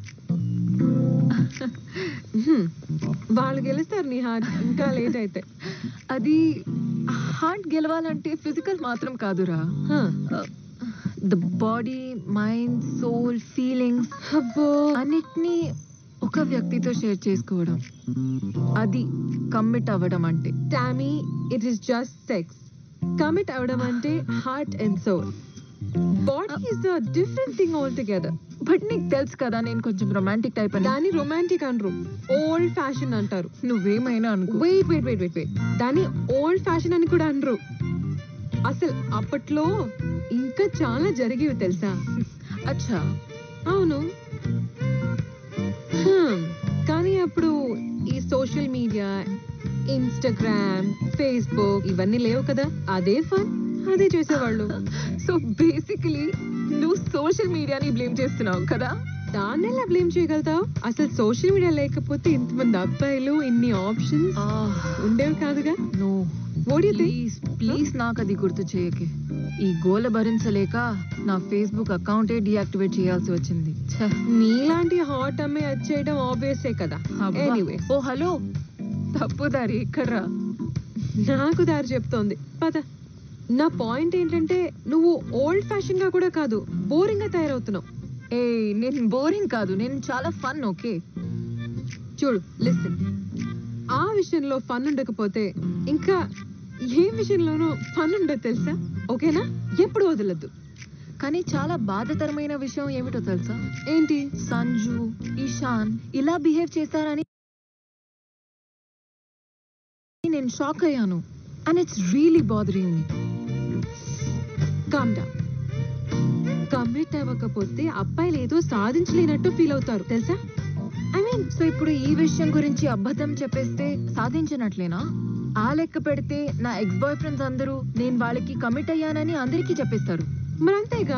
హ్మ్. వాళ్ళు గెలుస్తారు నీ హార్ట్ ఇంకా లేట్ అయితే అది హార్ట్ గెలవాలంటే ఫిజికల్ మాత్రం కాదురా హా. The body mind soul feelings అబ్బో అన్నిటినీ ఒక వ్యక్తితో షేర్ చేసుకోవడం అది కమిట్ అవ్వడం అంటే Tommy it is just sex commit అవడం అంటే heart and soul body is the different thing all together but నీకు తెలుసు కదా నేను కొంచెం రొమాంటిక్ టైప్ అని దాన్ని రొమాంటిక్ అనరు ఓల్డ్ ఫ్యాషన్ అంటారు నువ్వేమైనా అనుకో wait wait wait wait wait దాన్ని ఓల్డ్ ఫ్యాషన్ అని కూడా అనరు అసలు అప్పట్లో ఇంకా చాలా జరిగేవి తెలుసా అచ్చా అవును హ్మ్. కానీ అప్పుడు ఈ సోషల్ మీడియా ఇన్స్టాగ్రామ్ ఫేస్బుక్ ఇవన్నీ లేవు కదా అదే ఫన్ అదే చేసేవాళ్ళు సో బేసికలీ నువ్వు సోషల్ మీడియాని బ్లేమ్ చేస్తున్నావు కదా దాన్ని ఎలా బ్లేమ్ చేయగలుగుతావు అసలు సోషల్ మీడియా లేకపోతే ఇంతమంది అబ్బాయిలు ఇన్ని ఆప్షన్స్ ఉండేవి కాదుగా no What do you think? Please please నాకు అది గుర్తు చేయకే ఈ గోల భరించలేక నా ఫేస్బుక్ అకౌంటే డియాక్టివేట్ చేయాల్సి వచ్చింది ఛ, నీలాంటి హాట్ అమ్మాయి అది చేయడం ఆబ్వియసే కదా అబ్బా. ఎనీవే ఓ హలో తప్పు దారి ఎక్కడ్రా నాకు దారి చెప్తోంది పద నా పాయింట్ ఏంటంటే నువ్వు ఓల్డ్ ఫ్యాషన్ గా కూడా కాదు బోరింగ్ గా తయారవుతున్నావు ఏ నేను బోరింగ్ కాదు నేను చాలా ఫన్ ఓకే చూడు లిసన్ ఆ విషయంలో ఫన్ ఉండకపోతే ఇంకా ఏ విషయంలోనూ ఫన్ ఉండదు తెలుసా ఓకేనా ఎప్పుడు వదలద్దు కానీ చాలా బాధాకరమైన విషయం ఏమిటో తెలుసా ఏంటి సంజు ఇషాన్ ఇలా బిహేవ్ చేశారని నేను షాక్ అయ్యాను and it's really bothering me calm down commit అవ్వకపోతే అబ్బాయిలు ఏదో సాధించలేనట్టు ఫీల్ అవుతారు తెలుసా ఐ మీన్ సో ఇప్పుడు ఈ విషయం గురించి అబద్ధం చెప్పేస్తే సాధించినట్లేనా ఆ లెక్క పెడితే నా ఎక్స్ బాయ్ ఫ్రెండ్స్ అందరూ నేను వాళ్ళకి కమిట్ అయ్యానని అందరికీ చెప్పేస్తారు మరి అంతేగా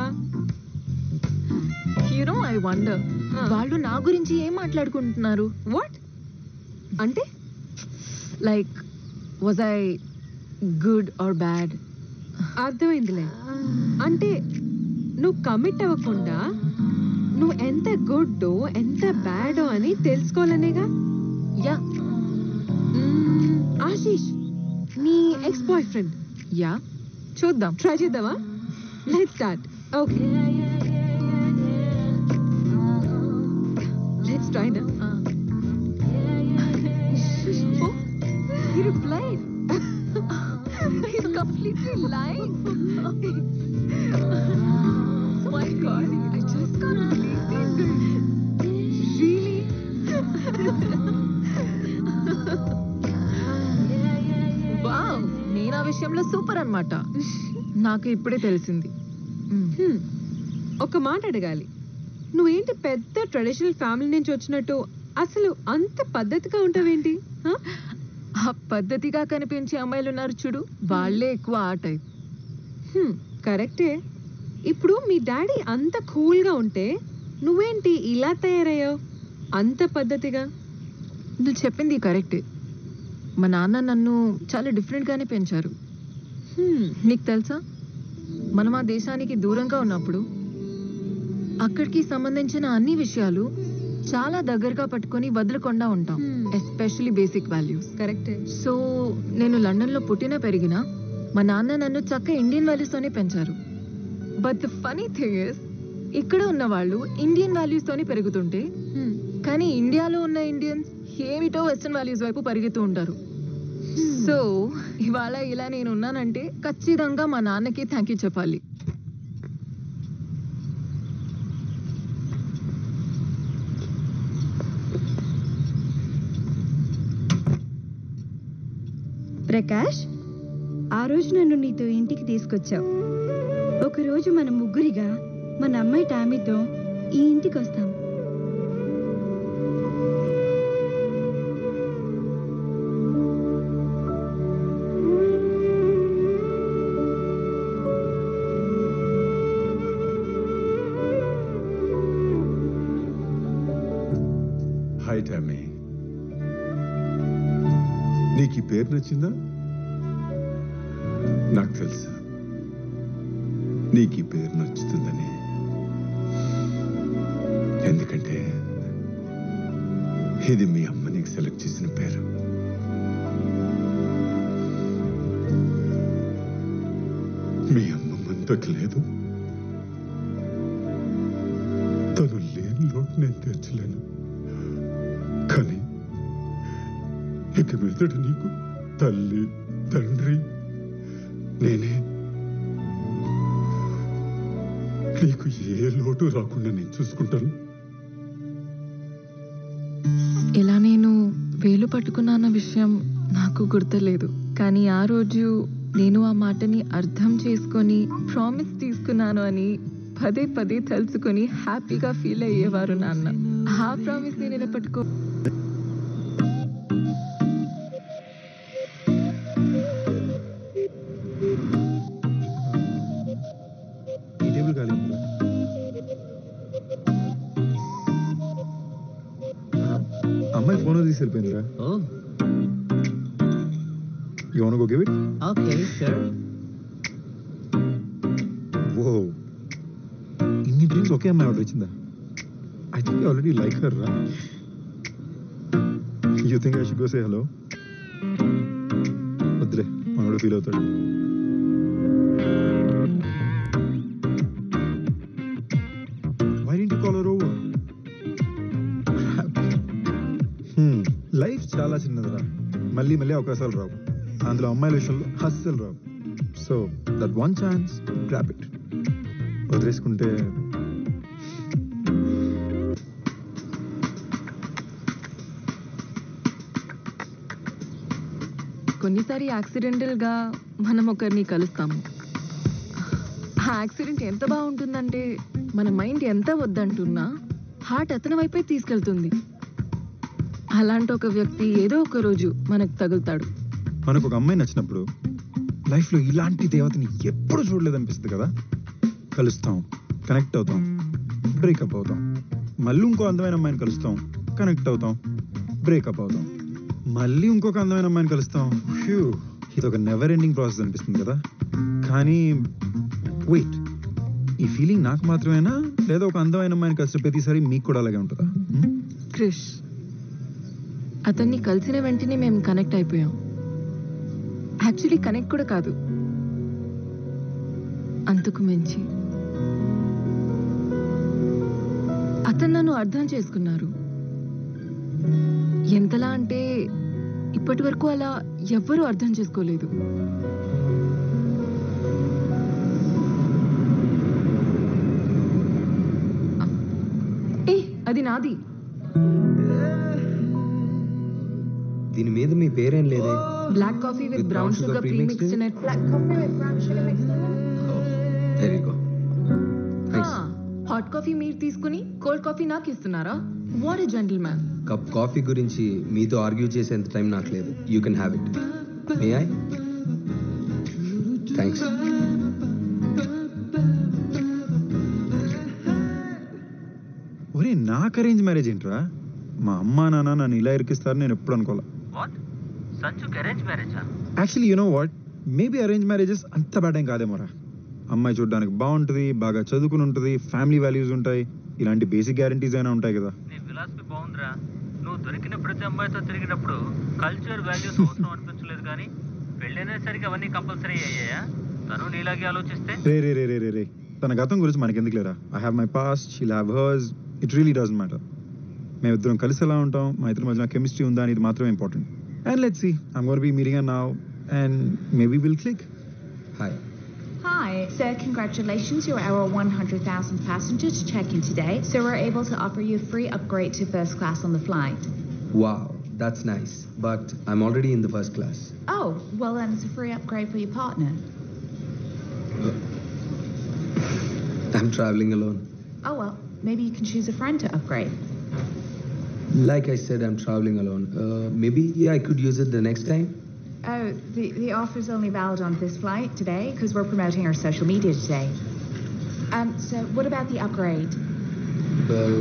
యూనో ఐ వండర్ Huh. వాళ్ళు నా గురించి ఏం మాట్లాడుకుంటున్నారు వాట్ అంటే like was I good or bad అర్థమైందిలే అంటే నువ్వు కమిట్ అవ్వకుండా నువ్వు ఎంత గుడ్డో ఎంత బ్యాడో అని తెలుసుకోవాలనేగా యా మ్మ్, ఆశీష్ నీ ఎక్స్ బాయ్ ఫ్రెండ్ యా చూద్దాం ట్రై చేద్దామా let start okay let's try నా Oh, he replied. He's completely lying. My God, I just can't believe this. Really? wow, నేను ఆ విషయంలో సూపర్ అన్నమాట నాకు ఇప్పుడే తెలిసింది మ్మ్. హ్మ్. ఒక మాట అడగాలి నువ్వేంటి పెద్ద ట్రెడిషనల్ ఫ్యామిలీ నుంచి వచ్చినట్టు అసలు అంత పద్ధతిగా ఉంటావేంటి హ? ఆ పద్ధతిగా కనిపించే అమ్మాయిలు ఉన్నారు చూడు వాళ్ళే ఎక్కువ ఆ టైప్ హ్మ్, కరెక్టే ఇప్పుడు మీ డాడీ అంత కూల్గా ఉంటే నువ్వేంటి ఇలా తయారయ్యావు అంత పద్ధతిగా నువ్వు చెప్పింది కరెక్టే మా నాన్న నన్ను చాలా డిఫరెంట్గానే పెంచారు హ్మ్, నీకు తెలుసా మనం ఆ దేశానికి దూరంగా ఉన్నప్పుడు అక్కడికి సంబంధించిన అన్ని విషయాలు చాలా దగ్గరగా పట్టుకొని వదలకుండా ఉంటాం Hmm. ఎస్పెషలీ బేసిక్ వాల్యూస్ కరెక్టే సో నేను లండన్లో పుట్టిన పెరిగిన మా నాన్న నన్ను చక్క ఇండియన్ వాల్యూస్తోనే పెంచారు but the funny thing is ఇక్కడ ఉన్న వాళ్ళు ఇండియన్ వాల్యూస్తోనే పెరుగుతుంటే హ్మ్, కానీ ఇండియాలో ఉన్న ఇండియన్స్ ఏమిటో వెస్ట్రన్ వాల్యూస్ వైపు పరిగెత్తూ ఉంటారు సో ఇవాళ ఇలా నేను ఉన్నానంటే ఖచ్చితంగా మా నాన్నకి థ్యాంక్ యూ చెప్పాలి ప్రకాష్ ఆ రోజు నన్ను నీతో ఇంటికి తీసుకొచ్చావు ఒకరోజు మన ముగ్గురిగా మన అమ్మాయి టామీతో ఈ ఇంటికి వస్తాం హాయ్ టామీ నీకు ఈ పేరు నచ్చిందా నాకు తెలుసు నీకు ఈ పేరు నచ్చుతుందని ఎందుకంటే ఇది మీ అమ్మ నీకు సెలెక్ట్ చేసిన పేరు మీ అమ్మ మనతోటి లేదు తను లేని లోటు నేను తీర్చలేను కానీ ఇక మీదట నీకు తల్లి తండ్రి నేనే నీకు ఏ లోటు రాకుండా నేను చూసుకుంటాను ఇలా నేను వేలు పట్టుకున్నాన్న విషయం నాకు గుర్తులేదు కానీ ఆ రోజు నేను ఆ మాటని అర్థం చేసుకొని ప్రామిస్ తీసుకున్నాను అని పదే పదే తలుచుకొని హ్యాపీగా ఫీల్ అయ్యేవారు నాన్న ఆ ప్రామిస్ ని నిలబెట్టుకో ఈ టేబుల్ ఖాళీ ఉందా? ఆ, అమ్మాయి ఫోన్ తీసి వెళ్ళిపోయిందిరా oh you want go give it okay sure oh ఇన్ని డ్రింక్స్ ఒకే అమ్మాయి ఆర్డర్ ఇచ్చిందా I think already like her రా you think I should go say hello వద్దులే మనోడు ఫీల్ అవుతాడు Why didn't you call her over? Hmm, life చాలా చిన్నదిరా మళ్ళీ మళ్ళీ అవకాశాలు రావు అందులో అమ్మాయిల విషయంలో అస్సలు రావు so that one chance grab it వదిలేసుకుంటే కొన్నిసారి యాక్సిడెంటల్ గా మనం ఒకరిని కలుస్తాము ఆ యాక్సిడెంట్ ఎంత బాగుంటుందంటే మన మైండ్ ఎంత వద్దంటున్నా హార్ట్ అతని వైపే తీసుకెళ్తుంది అలాంటి ఒక వ్యక్తి ఏదో ఒక రోజు మనకు తగులుతాడు మనకు ఒక అమ్మాయి నచ్చినప్పుడు లైఫ్లో ఇలాంటి దేవతని ఎప్పుడు చూడలేదనిపిస్తుంది కదా కలుస్తాం కనెక్ట్ అవుతాం బ్రేకప్ అవుతాం మళ్ళీ ఇంకో అందమైన అమ్మాయిని కలుస్తాం కనెక్ట్ అవుతాం బ్రేకప్ అవుతాం మళ్ళీ ఇంకొక అందమైన అమ్మాయిని కలుస్తాం హ్యూ ఇది ఒక నెవర్ ఎండింగ్ ప్రాసెస్ అనిపిస్తుంది కదా కానీ వెయిట్ ఈ ఫీలింగ్ నాకు మాత్రమేనా లేదా ఒక అందమైన అమ్మాయిని కలిసిన ప్రతిసారి మీకు కూడా అలాగే ఉంటుందా హ్మ్? క్రిష్ అతన్ని కలిసిన వెంటనే మేము కనెక్ట్ అయిపోయాం యాక్చువల్లీ కనెక్ట్ కూడా కాదు అంతకు మించి అతను నన్ను అర్థం చేసుకున్నారు ఎంతలా అంటే ఇప్పటి వరకు అలా ఎవ్వరూ అర్థం చేసుకోలేదు ఏ అది నాది దీని మీద మీ పేరేం లేదే black coffee with With brown brown sugar sugar premixed premixed in? In it black coffee with brown sugar mixed in very go Thanks. Hot coffee మీరు తీసుకుని కోల్డ్ కాఫీ నాకు ఇస్తున్నారా what a gentleman cup coffee గురించి మీతో ఆర్గ్యూ చేసేంత టైం నాకు లేదు you can have it may I thanks ఒరే నాకు అరేంజ్ మ్యారేజ్ ఏంట్రా మా అమ్మా నాన్న నన్ను ఇలా ఇరికిస్తారు నేను ఎప్పుడు అనుకోలే వాట్ సంచుకి అరేంజ్ మ్యారేజా actually you know what maybe arrange marriages అంత బ్యాడ్ ఏం కాదేమోరా అమ్మాయి చూడడానికి బాగుంటుంది బాగా చదువుకుని ఉంటుంది ఫ్యామిలీ వాల్యూస్ ఉంటాయి ఇలాంటి బేసిక్ గ్యారంటీస్ అయినా ఉంటాయి కదా నీ ఫిలాసఫీ బాగుందిరా నువ్వు దొరికిన ప్రతి అమ్మాయితో తిరిగినప్పుడు కల్చర్ వాల్యూస్ అవసరం అనిపించలేదు కానీ పెళ్ళైనసరికి అవన్నీ కంపల్సరీ అయ్యాయా తను నీలాగే ఆలోచిస్తే రే రే రే రే రే రే తన గతం గురించి మనకి ఎందుకు లేరా I have my past she'll have hers it really doesn't matter మేమిద్దరం కలిసి ఎలా ఉంటాం మా ఇద్దరి మధ్యన కెమిస్ట్రీ ఉందా అనేది మాత్రమే important And let's see. I'm going to be meeting her now, and maybe we'll click. Hi. Hi, so congratulations, you're our 100,000 passenger to check in today. So we're able to offer you a free upgrade to first class on the flight. Wow, that's nice. But I'm already in the first class. Oh, well then it's a free upgrade for your partner. I'm traveling alone. Oh well, maybe you can choose a friend to upgrade. Like I said, I'm traveling alone. Uh, maybe yeah, I could use it the next time. Oh, the, the offer's only valid on this flight today because we're promoting our social media today. Um, so what about the upgrade? Well,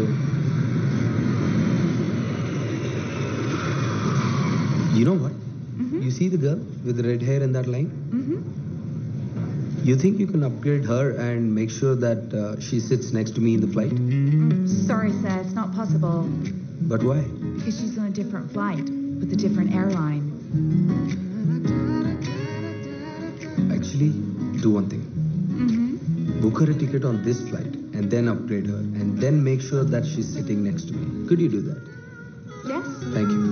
you know what? Mm-hmm. You see the girl with the red hair in that line? Mm-hmm. You think you can upgrade her and make sure that uh, she sits next to me in the flight? Sorry, sir, it's not possible But why? because she's on a different flight with a different airline. Actually, do one thing. Mm-hmm. Book her a ticket on this flight and then upgrade her and then make sure that she's sitting next to me. Could you do that? Yes, Thank you.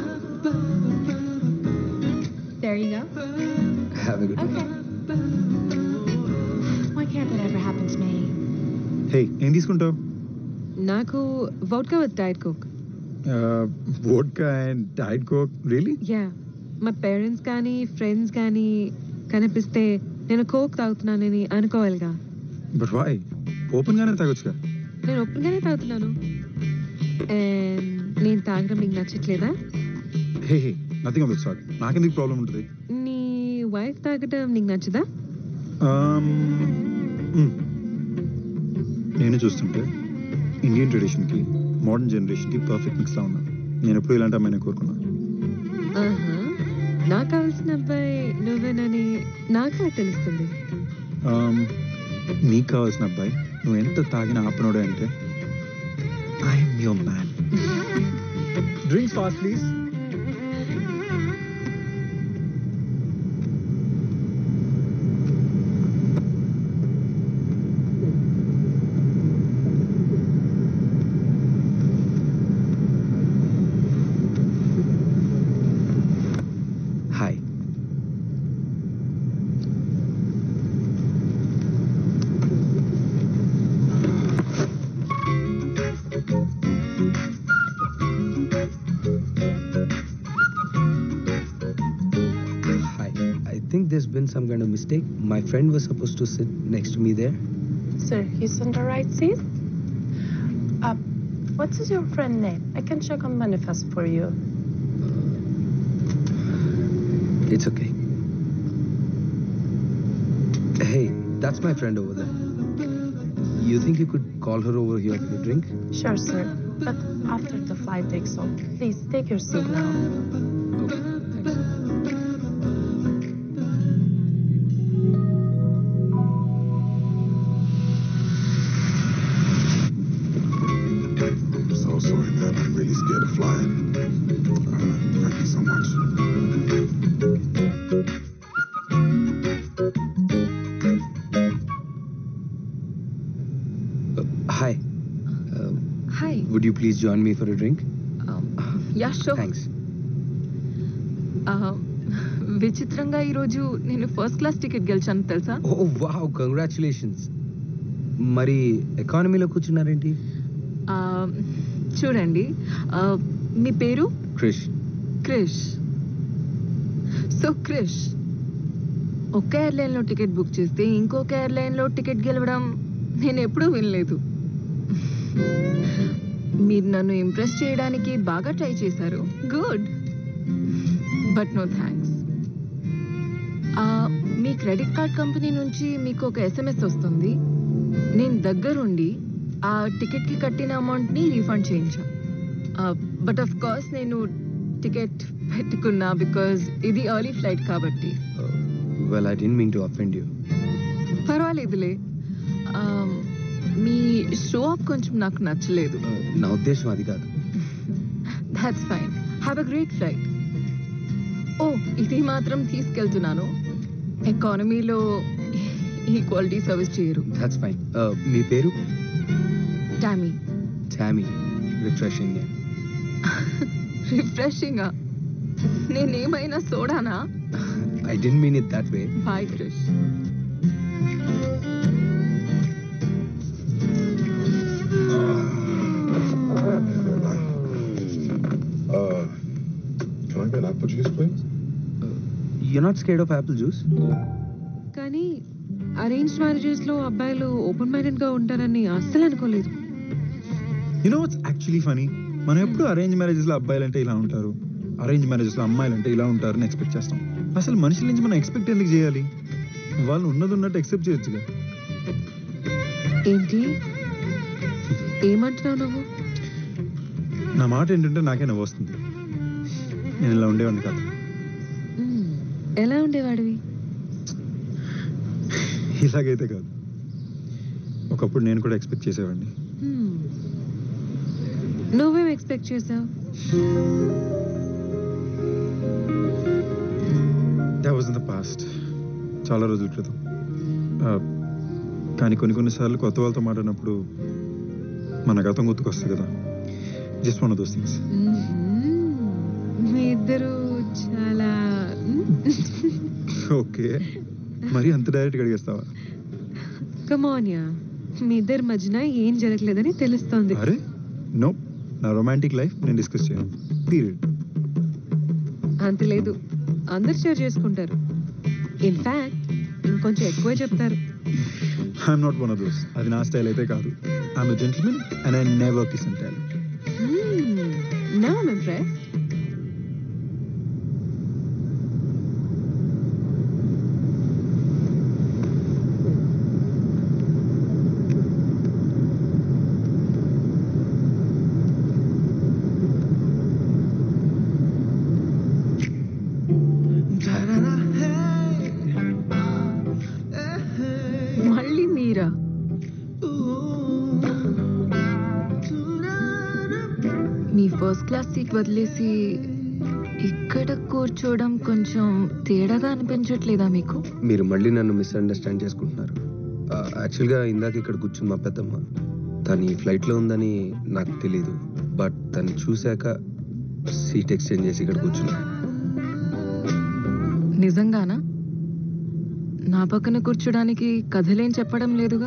there you go. Have a good day. Okay. Why can't that ever happen to me? Hey, ఏం తీసుకుంటావు నాకు vodka with diet coke vodka and diet coke really yeah మా పేరెంట్స్ కానీ ఫ్రెండ్స్ కానీ కనిపిస్తే నేను కోక్ తాగుతున్నానని అనుకోవాలిగా బట్ వాయ్ ఓపెన్ గానే తాగొచ్చుగా నేను ఒప్పుగానే తాగుతున్నాను And నేను తాగడం నీకు నచ్చట్లేదా hey hey nothing of this sort నాకెందుకు ప్రాబ్లం ఉంటుంది నీ వైఫ్ తాగడం నీకు నచ్చదా Um, mm. నేను చూస్తుంటే ఇండియన్ ట్రెడిషన్కి మోడర్న్ జనరేషన్కి పర్ఫెక్ట్ మిక్స్లా ఉన్నాను నేను ఎప్పుడు ఇలాంటి అమ్మాయిని కోరుకున్నాను ఆహా. నాకు కావాల్సిన అబ్బాయి నువ్వేనని నాకు తెలుస్తుంది Um, నీకు కావాల్సిన అబ్బాయి నువ్వు ఎంత తాగిన ఆపనోడే అంటే I'm your man drinks fast please Hi. Hi. I think there's been some kind of mistake. My friend was supposed to sit next to me there. Sir, he's on the right seat. Uh, what is your friend name? I can check on manifest for you. It's okay. Hey, that's my friend over there. You think you could call her over here for a drink? Sure, sir. But after the flight takes off, please take your seat now. Okay, thanks. I'm so sorry, man. I'm really scared of flying. Uh, thank you so much. Uh, hi. Uh, hi would you please join me for a drink? Yeah sure Thanks. విచిత్రంగా ఈరోజు నేను ఫస్ట్ క్లాస్ టికెట్ గెలిచాను తెలుసా Oh, wow. Congratulations. మరి ఎకానమీలో కూర్చున్నారేంటి ఆ, చూడండి ఆ, మీ పేరు క్రిష్ క్రిష్ సో క్రిష్ ఒక ఎయిర్లైన్లో టికెట్ బుక్ చేస్తే ఇంకొక ఎయిర్లైన్లో టికెట్ గెలవడం నేను ఎప్పుడూ వినలేదు మీరు నన్ను ఇంప్రెస్ చేయడానికి బాగా ట్రై చేశారు గుడ్ బట్ నో థ్యాంక్స్ మీ క్రెడిట్ కార్డ్ కంపెనీ నుంచి మీకు ఒక ఎస్ఎంఎస్ వస్తుంది నేను దగ్గరుండి ఆ టికెట్కి కట్టిన అమౌంట్ని రీఫండ్ చేయించా బట్ ఆఫ్ కోర్స్ నేను టికెట్ పెట్టుకున్నా బికాజ్ ఇది ఎర్లీ ఫ్లైట్ కాబట్టి well I didn't mean to offend you పర్వాలేదులే Um, మీ షో ఆఫ్ కొంచెం నాకు నచ్చలేదు నా ఉద్దేశం అది కాదు that's fine have a great flight oh ఇది మాత్రం తీసుకెళ్తున్నాను ఎకానమీలో ఈ క్వాలిటీ సర్వీస్ చేయరు దాట్స్ ఫైన్ మీ పేరు టామీ టామీ రిఫ్రెషింగ్ రిఫ్రెషింగ్ నేనేమైనా సోడానా I didn't mean it that way. Bye Krish Uh, can I get apple juice, please? You're not scared of apple juice? కానీ అరేంజ్ మ్యారేజెస్ లో అబ్బాయిలు ఓపెన్ మైండెడ్ గా ఉంటారని అస్సలు అనుకోలేదు యూనో వాట్స్ యాక్చువల్లీ ఫనీ మనం ఎప్పుడు అరేంజ్ మ్యారేజెస్ లో అబ్బాయిలు అంటే ఇలా ఉంటారు అరేంజ్ మ్యారేజెస్ లో అమ్మాయిలు అంటే ఇలా ఉంటారని ఎక్స్పెక్ట్ చేస్తాం అసలు మనుషుల నుంచి మనం ఎక్స్పెక్ట్ ఎందుకు చేయాలి వాళ్ళు ఉన్నది ఉన్నట్టు ఎక్సెప్ట్ చేయొచ్చుగా ఏంటి ఏమంటున్నావు నువ్వు నా మాట ఏంటంటే నాకే నవ్వు వస్తుంది నేను ఇలా ఉండేవాడిని కాదు మ్మ్. ఎలా ఉండేవాడివి ఇలాగైతే కాదు ఒకప్పుడు నేను కూడా ఎక్స్పెక్ట్ చేసేవాడిని మ్మ్. నువ్వేం ఎక్స్పెక్ట్ చేసావు that was in the past చాలా రోజుల క్రితం ఆ, కానీ కొన్ని కొన్నిసార్లు కొత్త వాళ్ళతో మాట్లాడినప్పుడు మన గతం గుర్తుకొస్తుంది కదా just one of those things మీ ఇద్దరు చాలా ఓకే మరి అంత డైరెక్ట్గా అడిగేస్తావా కమాన్యా మీ ఇద్దరి మధ్యన ఏం జరగలేదని తెలుస్తోంది అరే నో నా రొమాంటిక్ లైఫ్ నేను డిస్కస్ చేయను పీరియడ్ అంత లేదు అందరు షేర్ చేసుకుంటారు ఇన్ఫాక్ట్ ఇంకొంచెం ఎక్కువే చెప్తారు I'm not one of those అది నా స్టైల్ అయితే కాదు I'm gentleman and I never kiss and tell నా ఇంప్రెస్ మళ్ళీ మీరా మీ ఫస్ట్ క్లాస్ సీట్ వదిలేసి ఇక్కడ కూర్చోవడం కొంచెం తేడాగా అనిపించట్లేదా మీకు మీరు మళ్ళీ నన్ను మిస్అండర్స్టాండ్ చేసుకుంటున్నారు యాక్చువల్గా ఇందాక ఇక్కడ కూర్చుని మా పెద్దమ్మ తను ఈ ఫ్లైట్లో ఉందని నాకు తెలియదు బట్ తను చూశాక సీట్ ఎక్స్చేంజ్ చేసి ఇక్కడ కూర్చున్నా నిజంగానా నా పక్కన కూర్చోడానికి కథలేం చెప్పడం లేదుగా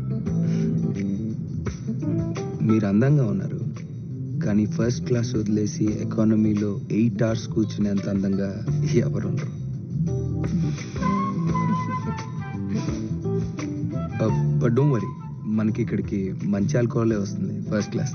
మీరు అందంగా ఉన్నారు కానీ ఫస్ట్ క్లాస్ వదిలేసి ఎకానమీలో ఎయిట్ అవర్స్ కూర్చునేంత అందంగా ఎవరుండరు బట్ డోంట్ వరీ మనకి ఇక్కడికి మంచి ఆల్కహాలే వస్తుంది ఫస్ట్ క్లాస్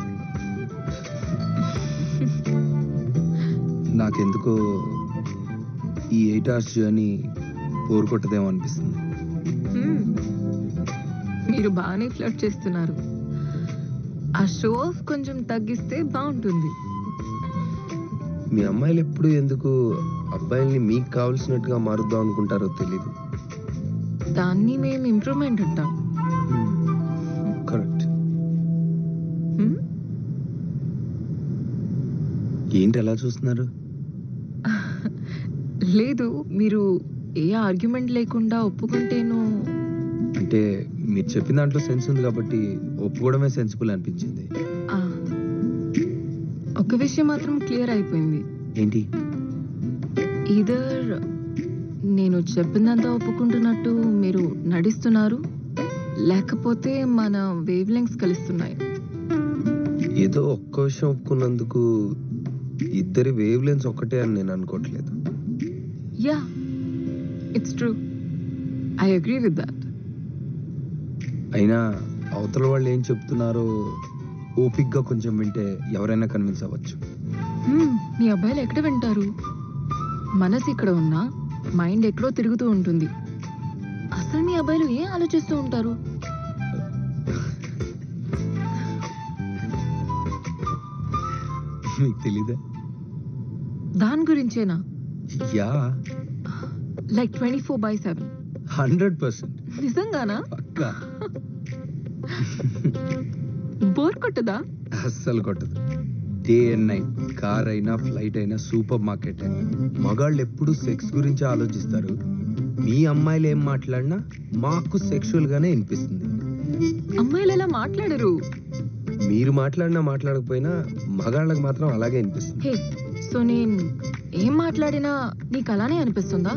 నాకెందుకో ఈ ఎయిట్ అవర్స్ జర్నీ బోర్ కొట్టదేమో అనిపిస్తుంది హ్మ్. మీరు బాగానే ఫ్లర్ట్ చేస్తున్నారు ఆ షో ఆఫ్ కొంచెం తగ్గిస్తే బాగుంటుంది మీ అమ్మాయిలు ఎప్పుడు ఎందుకు అబ్బాయిల్ని మీకు కావాల్సినట్టుగా మారుద్దాం అనుకుంటారో తెలీదు దాన్ని మేము ఇంప్రూవ్మెంట్ అంటాం కరెక్ట్ హ్మ్? ఏంటి ఎలా చూస్తున్నారు లేదు మీరు ఏ ఆర్గ్యుమెంట్ లేకుండా ఒప్పుకుంటేను అంటే మీరు చెప్పిన దాంట్లో సెన్స్ ఉంది కాబట్టి ఒప్పుకోవడమే సెన్సిబుల్ అనిపించింది ఆ, ఒక విషయం మాత్రం క్లియర్ అయిపోయింది ఏంటి ఇదర్ నేను చెప్పినంత ఒప్పుకుంటున్నట్టు మీరు నడిస్తున్నారు లేకపోతే మన వేవ్ లెంగ్స్ కలుస్తున్నాయి ఏదో ఒక్క విషయం ఒప్పుకున్నందుకు ఇద్దరి వేవ్ లెన్స్ ఒక్కటే అని నేను అనుకోవట్లేదు yeah it's true I agree with that అయినా అవతల వాళ్ళు ఏం చెప్తున్నారో ఓపిక్గా కొంచెం వింటే ఎవరైనా కన్విన్స్ అవ్వచ్చు మీ అబ్బాయిలు ఎక్కడ వింటారు మనసు ఇక్కడ ఉన్నా మైండ్ ఎక్కడో తిరుగుతూ ఉంటుంది అసలు మీ అబ్బాయిలు ఏం ఆలోచిస్తూ ఉంటారు మీకు తెలీదా దాని గురించేనా yeah like twenty four by seven hundred percent నిజంగానా పక్కా బోర్ కొట్టదా అస్సలు కొట్టదు డే అండ్ నైట్ కార్ అయినా ఫ్లైట్ అయినా సూపర్ మార్కెట్ అయినా మగాళ్ళు ఎప్పుడు సెక్స్ గురించి ఆలోచిస్తారు మీ అమ్మాయిలు ఏం మాట్లాడినా మాకు సెక్షువల్ గానే వినిపిస్తుంది అమ్మాయిలు ఎలా మాట్లాడరు మీరు మాట్లాడినా మాట్లాడకపోయినా మగాళ్ళకి మాత్రం అలాగే వినిపిస్తుంది హే సో నేను ఏం మాట్లాడినా నీకు అలానే అనిపిస్తుందా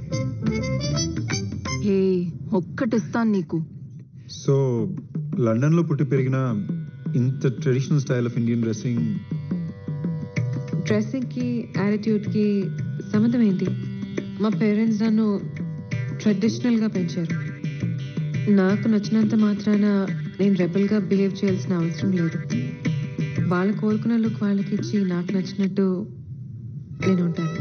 హే ఒక్కటిస్తాను నీకు సో లండన్ లో పుట్టి పెరిగిన ఇంత traditional style of Indian dressing డ్రెస్సింగ్కి యాటిట్యూడ్కి సంబంధం ఏంటి మా పేరెంట్స్ నన్ను ట్రెడిషనల్గా పెంచారు నాకు నచ్చినంత మాత్రాన నేను రెబల్గా బిహేవ్ చేయాల్సిన అవసరం లేదు వాళ్ళు కోరుకున్న లుక్ వాళ్ళకి ఇచ్చి నాకు నచ్చినట్టు నేను ఉంటాను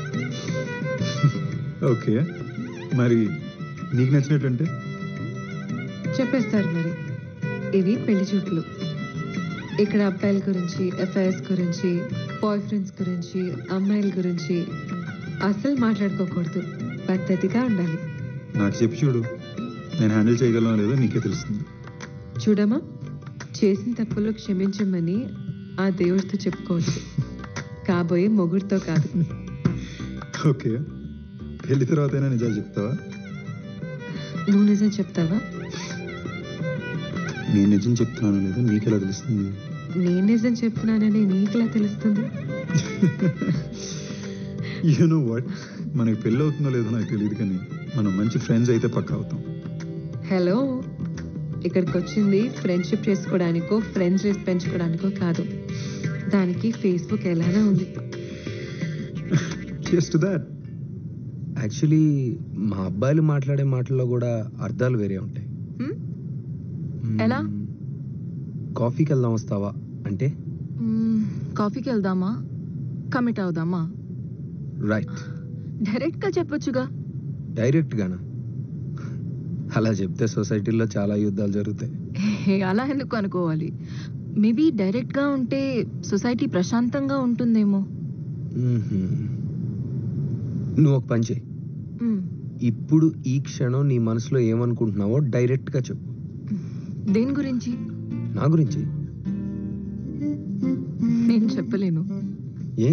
ఓకే మరి నీకు నచ్చినట్టంటే చెప్పేస్తారు మరి ఇవి పెళ్లి చూపులు ఇక్కడ అబ్బాయిల గురించి ఎఫ్ఐఎస్ గురించి బాయ్ ఫ్రెండ్స్ గురించి అమ్మాయిల గురించి అస్సలు మాట్లాడుకోకూడదు పద్ధతిగా ఉండాలి నాకు చెప్పి చూడు నేను హ్యాండిల్ చేయగలను లేదో నీకే తెలుస్తుంది చూడమా చేసిన తప్పులు క్షమించమని ఆ దేవుడితో చెప్పుకోవచ్చు కాబోయే మొగుడితో కాదు ఓకే పెళ్లి తర్వాత అయినా నిజాలు చెప్తావా నువ్వు నిజం చెప్తావా నేను నిజం చెప్తున్నాను లేదో నీకెలా తెలుస్తుంది నేను నిజం చెప్తున్నానని నీకులా తెలుస్తుంది యూ నో వాట్ మనకి పెళ్ళి అవుతుందో లేదో నాకు తెలియదు కానీ మనం మంచి ఫ్రెండ్స్ అయితే పక్కా అవుతాం హలో ఇక్కడికి వచ్చింది ఫ్రెండ్షిప్ చేసుకోవడానికో ఫ్రెండ్స్ లిస్ట్ పెంచుకోవడానికో కాదు దానికి ఫేస్బుక్ ఎలానే ఉంది జస్ట్ దాట్ యాక్చువల్లీ మా అబ్బాయిలు మాట్లాడే మాటల్లో కూడా అర్థాలు వేరే ఉంటాయి హ్మ్? మ్మ్. ఎలా? కాఫీకి వెళ్దాం వస్తావా అంటే మ్మ్, కాఫీకి వెళ్దామా కమిట్ అవుదామా రైట్ డైరెక్ట్గా చెప్పొచ్చుగా డైరెక్ట్ గానా అలా చెప్తే సొసైటీలో చాలా యుద్ధాలు జరుగుతాయి హే, అలా ఎందుకు అనుకోవాలి మేబీ డైరెక్ట్గా ఉంటే సొసైటీ ప్రశాంతంగా ఉంటుందేమో మ్మ్హ్మ్. నువ్వు ఒక పని చేయి మ్మ్. ఇప్పుడు ఈ క్షణం నీ మనసులో ఏమనుకుంటున్నావో డైరెక్ట్ గా చెప్పు దేని గురించి నా గురించి నేను చెప్పలేను ఏ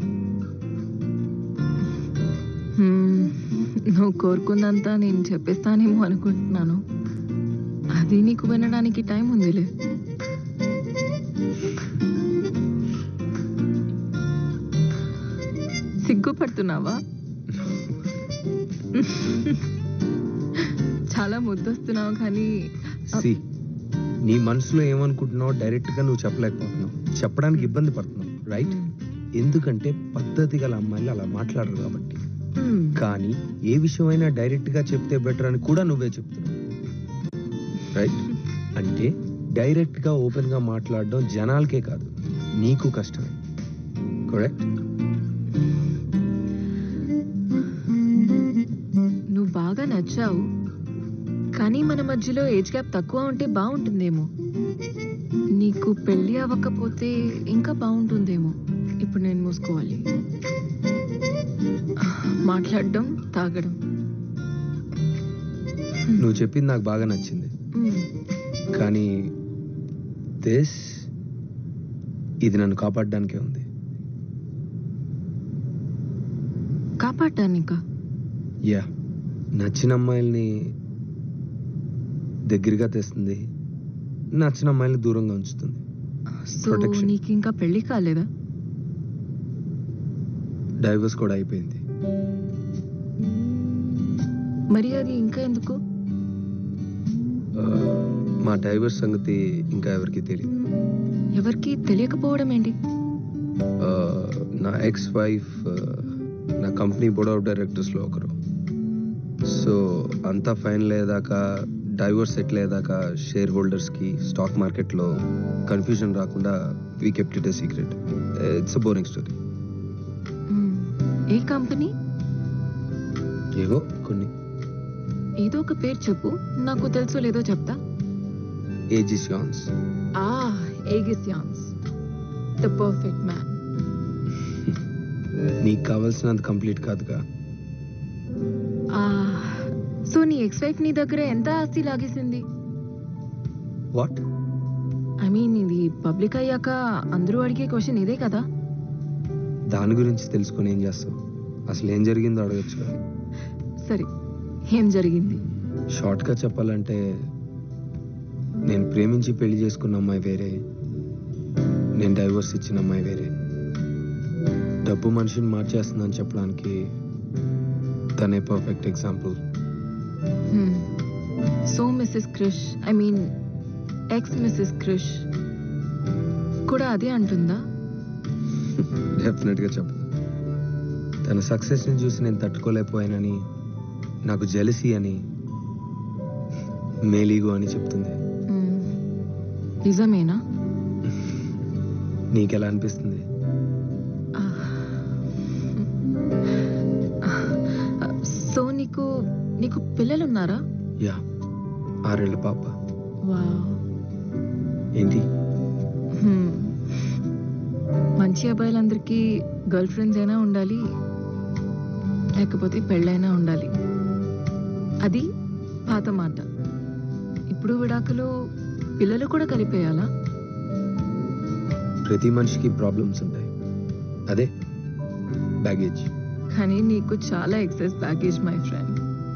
మ్మ్, నువ్వు కోరుకుందంతా నేను చెప్పేస్తానేమో అనుకుంటున్నాను అది నీకు వినడానికి టైం ఉందిలే సిగ్గుపడుతున్నావా చాలా ముద్దొస్తున్నావు కానీ సి నీ మనసులో ఏమనుకుంటున్నావో డైరెక్ట్ గా నువ్వు చెప్పలేకపోతున్నావు చెప్పడానికి ఇబ్బంది పడుతున్నావు రైట్ ఎందుకంటే పద్ధతి గల అమ్మాయిలు అలా మాట్లాడరు కాబట్టి మ్మ్, కానీ ఏ విషయమైనా డైరెక్ట్ గా చెప్తే బెటర్ అని కూడా నువ్వే చెప్తున్నావు రైట్ అంటే డైరెక్ట్ గా ఓపెన్ గా మాట్లాడడం జనాలకే కాదు నీకు కష్టమే కరెక్ట్ నువ్వు బాగా నచ్చావు కానీ మన మధ్యలో ఏజ్ గ్యాప్ తక్కువ ఉంటే బాగుంటుందేమో నీకు పెళ్ళి అవ్వకపోతే ఇంకా బాగుంటుందేమో ఇప్పుడు నేను మూసుకోవాలి మాట్లాడడం తాగడం నువ్వు చెప్పింది నాకు బాగా నచ్చింది మ్మ్. కానీ దిస్ ఇది నన్ను కాపాడడానికే ఉంది కాపాడటానికా యా నచ్చిన అమ్మాయిల్ని దగ్గరగా తెస్తుంది నచ్చిన అమ్మాయిల్ని దూరంగా ఉంచుతుంది సో Protection. నీకు ఇంకా పెళ్లి కాలేదా డైవర్స్ కూడా అయిపోయింది మరి అది ఇంకా ఎందుకు ఆ, మా డైవర్స్ సంగతి ఇంకా ఎవరికి తెలియదు ఎవరికి తెలియకపోవడం ఏంటి ఆ, నా ఎక్స్ వైఫ్ నా కంపెనీ బోర్డ్ ఆఫ్ డైరెక్టర్స్లో ఒకరు సో అంతా ఫైనల్ అయ్యేదాకా డైవర్స్ సెటిల్ అయ్యేదాకా షేర్ హోల్డర్స్కి స్టాక్ మార్కెట్లో కన్ఫ్యూజన్ రాకుండా we kept it a secret it's a boring story మ్మ్. ఏ కంపెనీ ఏవో కొన్ని ఏదో ఒక పేరు చెప్పు నాకు తెలుసో లేదో చెప్తా ఏజిసియాన్స్ ఆ ఏగిసియాన్స్ ద పర్ఫెక్ట్ మ్యాన్ నీకు కావాల్సినంత కంప్లీట్ కాదుగా ఆ సో నీ ఎక్స్ వైఫ్ నీ దగ్గర ఎంత ఆస్తి లాగేసింది వాట్ ఐ మీన్ ఇది పబ్లిక్ అయ్యాక అందరూ అడిగే క్వశ్చన్ ఇదే కదా దాని గురించి తెలుసుకొని ఏం చేస్తావు అసలు ఏం జరిగిందో అడగచ్చు సరే ఏం జరిగింది షార్ట్గా చెప్పాలంటే నేను ప్రేమించి పెళ్లి చేసుకున్న అమ్మాయి వేరే నేను డైవర్స్ ఇచ్చిన అమ్మాయి వేరే డబ్బు మనిషిని మార్చేస్తుందని చెప్పడానికి తనే perfect example so Mrs Krish I mean ex Mrs Krish కూడా అదే అంటుందా డెఫినెట్గా చెప్పదు తన సక్సెస్ని చూసి నేను తట్టుకోలేకపోయానని నాకు జెలసీ అని మేలీగో అని చెప్తుంది Hmm. నిజమేనా నీకెలా అనిపిస్తుంది సో నీకు నీకు పిల్లలు ఉన్నారా యా ఆరేళ్ళ పాప వావ్ ఏంటి Hmm. మంచి అబ్బాయిలందరికీ గర్ల్ ఫ్రెండ్స్ అయినా ఉండాలి లేకపోతే పెళ్ళైనా ఉండాలి అది పాత మాట ఇప్పుడు విడాకులు పిల్లలు కూడా కలిపేయాలా ప్రతి మనిషికి ప్రాబ్లమ్స్ ఉంటాయి అదే బ్యాగేజ్ కానీ నీకు చాలా ఎక్సెస్ బ్యాగేజ్ మై ఫ్రెండ్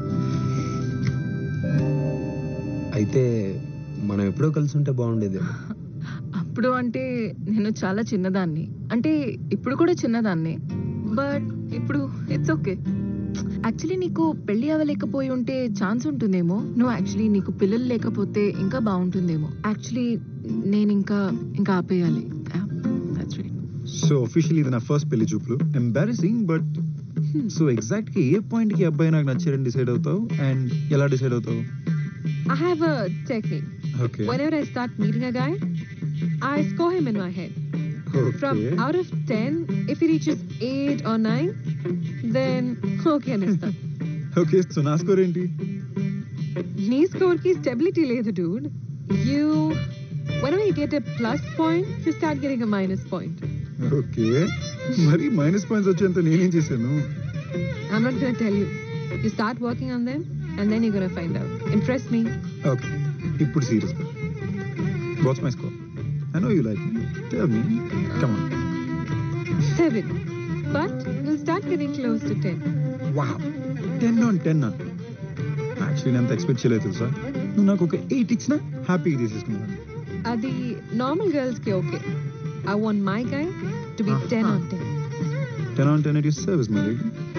అయితే మనం ఎప్పుడో కలిసి ఉంటే బాగుండేదేమో అప్పుడు అంటే నేను చాలా చిన్నదాన్ని అంటే ఇప్పుడు కూడా చిన్నదాన్ని బట్ ఇప్పుడు ఇట్స్ ఓకే యాక్చువల్లీ నీకు పెళ్లి అవ్వలేకపోయి ఉంటే ఛాన్స్ ఉంటుందేమో నువ్వు యాక్చువల్లీ నీకు పిల్లలు లేకపోతే ఇంకా బాగుంటుందేమో యాక్చువల్లీ నేను ఇంకా ఇంకా ఆపేయాలి దట్స్ రైట్ సో ఒఫీషియల్ ఇది నా ఫస్ట్ పెళ్లి చూపులు ఎంబారసింగ్ బట్ సో ఎగ్జాక్ట్ గా ఏ పాయింట్ కి అబ్బాయి నాకు నచ్చారని డిసైడ్ అవుతావు అండ్ ఎలా డిసైడ్ అవుతావు I have a technique. Okay Whenever I start meeting a guy, I score him in my head. From out of 10, if he reaches 8 or 9, then okay, Nista. Okay so నా స్కోర్ ఏంటి నీ స్కోర్ కి స్టెబిలిటీ లేదు dude you whenever you get a plus point you start getting a minus point okay మరి మైనస్ పాయింట్స్ వచ్చేంత నేనేం చేశాను i'm not going to tell you you start working on them and then you're going to find out impress me okay ఇప్పుడు serious what's my score I know you like me tell me come on 7 but we'll start getting close to 10 wow ten on ten actually నేను అంత ఎక్స్పెక్ట్ చేయలేదు తెలుసా నువ్వు నాకు ఒక ఎయిట్ ఇచ్చినా హ్యాపీగా తీసేసుకున్నాను అది నార్మల్ గర్ల్స్ కి okay I want my guy to be 10 on 10 ten on ten at your service మరి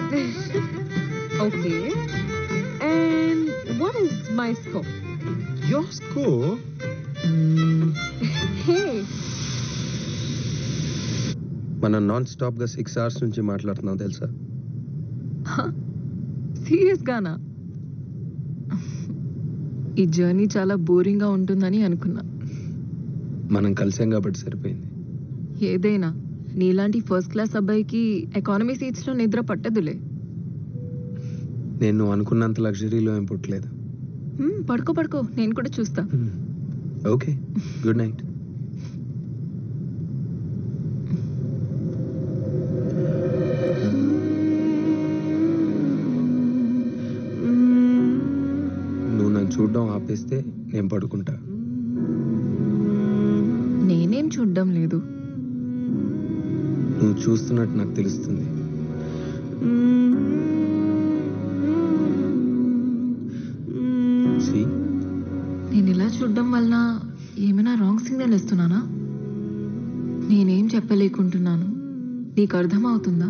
okay and what is my score your score hey మనం నాన్ స్టాప్ గా సిక్స్ అవర్స్ నుంచి మాట్లాడుతున్నాం తెలుసా సీరియస్ గానా ఈ జర్నీ చాలా బోరింగ్ గా ఉంటుందని అనుకున్నా మనం కలిసాం కాబట్టి సరిపోయింది ఏదైనా నీలాంటి ఫస్ట్ క్లాస్ అబ్బాయికి ఎకానమీ సీట్స్ లో నిద్ర పట్టదులే నేను నువ్వు అనుకున్నంత లగ్జరీలో ఏం పుట్టలేదు హ్మ్, పడుకో పడుకో నేను కూడా చూస్తా ఓకే గుడ్ నైట్ నువ్వు నన్ను చూడడం ఆపేస్తే నేను పడుకుంటా నేనేం చూడ్డం లేదు నువ్వు చూస్తున్నట్టు నాకు తెలుస్తుంది See? నేను ఇలా చూడడం వలన ఏమైనా రాంగ్ సిగ్నల్ ఇస్తున్నానా నేనేం చెప్పలేకుంటున్నాను నీకు అర్థమవుతుందా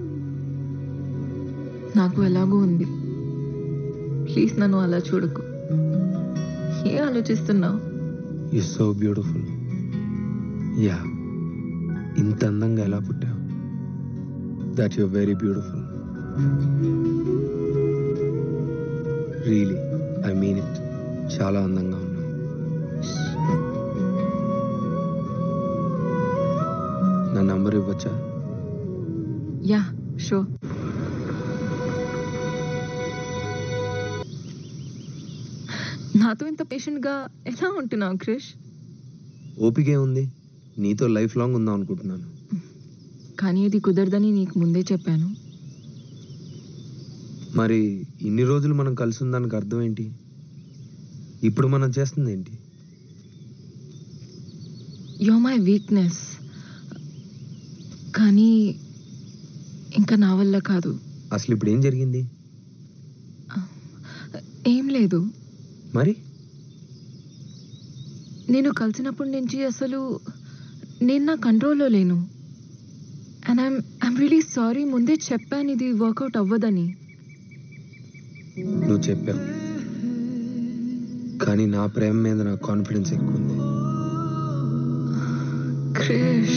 నాకు ఎలాగో ఉంది ప్లీజ్ నన్ను అలా చూడకు ఏ ఆలోచిస్తున్నావు యు సో బ్యూటిఫుల్ యా ఇంత అందంగా ఎలా పుట్టావు that you very beautiful really I mean it చాలా అందంగా ఉన్నావు నా నంబర్ ఇవ్వచ్చా యా షో నాతో ఇంత పేషెంట్గా ఎలా ఉంటున్నావు క్రిష్ ఓపికే ఉంది నీతో లైఫ్ లాంగ్ ఉందాం అనుకుంటున్నాను కానీ ఇది కుదరదని నీకు ముందే చెప్పాను మరి ఇన్ని రోజులు మనం కలిసి ఉందానికి అర్థం ఏంటి ఇప్పుడు మనం చేస్తుంది ఏంటి యో మై వీక్నెస్ కానీ ఇంకా నా వల్ల కాదు అసలు ఇప్పుడు ఏం జరిగింది ఏం లేదు మరి నేను కలిసినప్పటి నుంచి అసలు నేను నా కంట్రోల్లో లేను and I'm I'm really sorry ముందే చెప్పాను ఇది వర్కౌట్ అవ్వదని నువ్వు చెప్పావు కానీ నా ప్రేమ మీద నాకు కాన్ఫిడెన్స్ ఎక్కువ ఉంది క్రిష్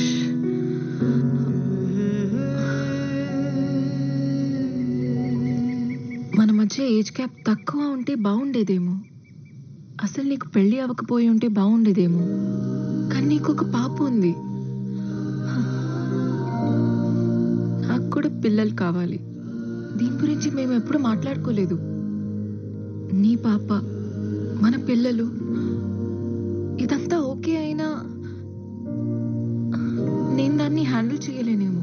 మన మధ్య ఏజ్ గ్యాప్ తక్కువ ఉంటే బాగుండేదేమో అసలు నీకు పెళ్లి అవ్వకపోయి ఉంటే బాగుండేదేమో కానీ నీకు ఒక పాప ఉంది నాకు కూడా పిల్లలు కావాలి దీని గురించి మేము ఎప్పుడు మాట్లాడుకోలేదు నీ పాప మన పిల్లలు ఇదంతా ఓకే అయినా నేను దాన్ని హ్యాండిల్ చేయలేనేమో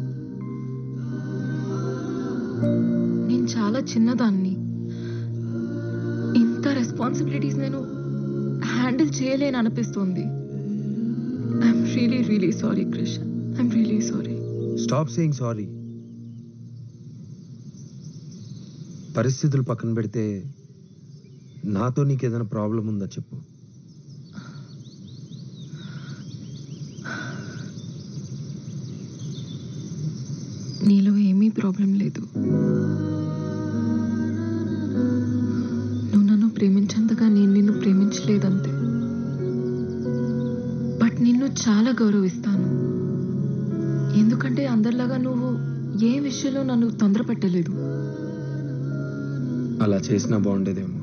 నేను చాలా చిన్నదాన్ని ఇంత రెస్పాన్సిబిలిటీస్ నేను హ్యాండిల్ చేయలేను అనిపిస్తుంది I'm really really sorry Krish I'm really sorry stop saying sorry పరిస్థితులు పక్కన పెడితే నాతో నీకు ఏదైనా ప్రాబ్లం ఉందా చెప్పు నీలో ఏమీ ప్రాబ్లం లేదు నువ్వు నన్ను ప్రేమించేంతగా నేను నిన్ను ప్రేమించలేదంతే బట్ నిన్ను చాలా గౌరవిస్తాను ఎందుకంటే అందరిలాగా నువ్వు ఏ విషయంలో నన్ను తొందర పెట్టలేదు అలా చేసినా బాగుండేదేమో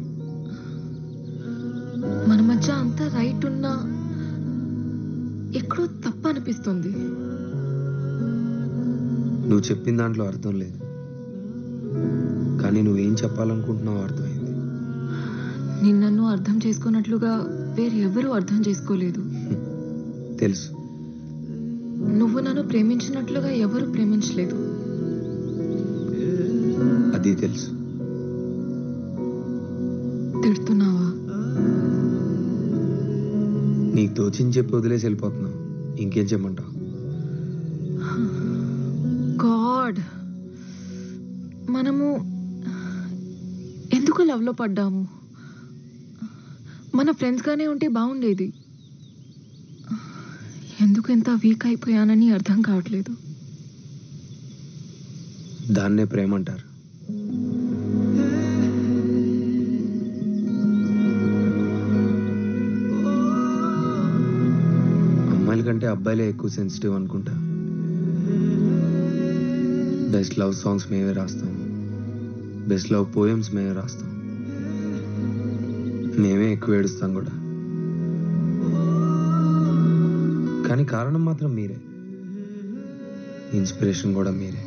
మన మధ్య అంతా రైట్ ఉన్నా ఎక్కడో తప్పు అనిపిస్తుంది నువ్వు చెప్పిన దాంట్లో అర్థం లేదు కానీ నువ్వేం చెప్పాలనుకుంటున్నావు అర్థమైంది నేను నన్ను అర్థం చేసుకున్నట్లుగా వేరెవరూ అర్థం చేసుకోలేదు తెలుసు నువ్వు నన్ను ప్రేమించినట్లుగా ఎవరు ప్రేమించలేదు అది తెలుసు తిడుతున్నావా నీకు తోచింది చెప్పి వదిలేసి వెళ్ళిపోతున్నావు ఇంకేం చెప్పమంటావు గాడ్ మనము ఎందుకు లవ్లో పడ్డాము మన ఫ్రెండ్స్గానే ఉంటే బాగుండేది ఎందుకు ఎంత వీక్ అయిపోయానని అర్థం కావట్లేదు దాన్నే ప్రేమ అంటారు అమ్మాయిల కంటే అబ్బాయిలే ఎక్కువ సెన్సిటివ్ అనుకుంటా బెస్ట్ లవ్ సాంగ్స్ మేమే రాస్తాం బెస్ట్ లవ్ పోయమ్స్ మేమే రాస్తాం మేమే ఎక్కువ ఏడుస్తాం కూడా కానీ కారణం మాత్రం మీరే ఇన్స్పిరేషన్ కూడా మీరే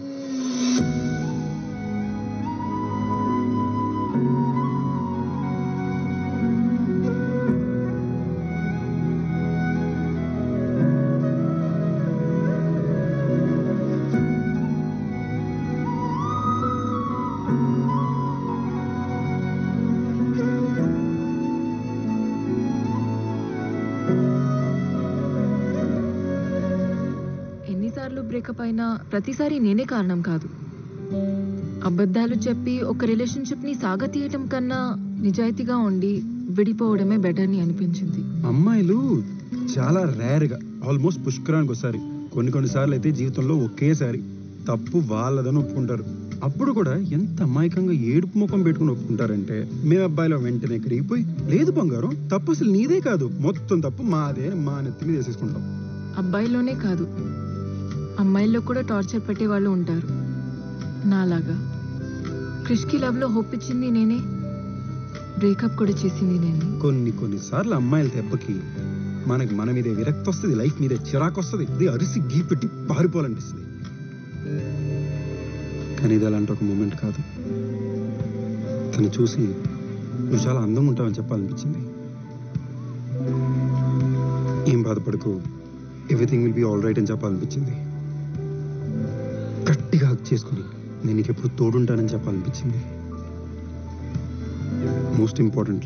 ఎన్నిసార్లు బ్రేకప్ అయినా ప్రతిసారి నేనే కారణం కాదు అబద్ధాలు చెప్పి ఒక రిలేషన్షిప్ ని సాగతీయటం కన్నా నిజాయితీగా ఉండి విడిపోవడమే బెటర్ అని అనిపించింది అమ్మాయిలు చాలా రేర్గా ఆల్మోస్ట్ పుష్కరానికి ఒకసారి కొన్ని కొన్నిసార్లు అయితే జీవితంలో ఒకేసారి తప్పు వాళ్ళదని ఒప్పుకుంటారు అప్పుడు కూడా ఎంత అమాయకంగా ఏడుపు ముఖం పెట్టుకుని ఒప్పుకుంటారంటే మేము అబ్బాయిలో వెంటనే కరిగిపోయి లేదు బంగారం తప్పు అసలు నీదే కాదు మొత్తం తప్పు మాదే అని మా నెత్తి మీద వేసేసుకుంటాం అబ్బాయిలోనే కాదు అమ్మాయిల్లో కూడా టార్చర్ పెట్టే వాళ్ళు ఉంటారు నాలాగా క్రిష్కి లవ్లో హోప్ ఇచ్చింది నేనే బ్రేకప్ కూడా చేసింది నేనే కొన్ని కొన్నిసార్లు అమ్మాయిల దెబ్బకి మనకి మన మీదే విరక్తి వస్తుంది లైఫ్ మీదే చిరాకు వస్తుంది ఇది అరిసి గీ పెట్టి పారిపోవాలనిపిస్తుంది కానీ ఇది అలాంటి ఒక మూమెంట్ కాదు తను చూసి నువ్వు చాలా అందంగా ఉంటావని చెప్పాలనిపించింది ఏం బాధపడకు everything will be all right అని చెప్పాలనిపించింది గట్టిగా హక్ చేసుకుని నేను నీకు ఎప్పుడు తోడుంటానని చెప్పాలనిపించింది మోస్ట్ ఇంపార్టెంట్లీ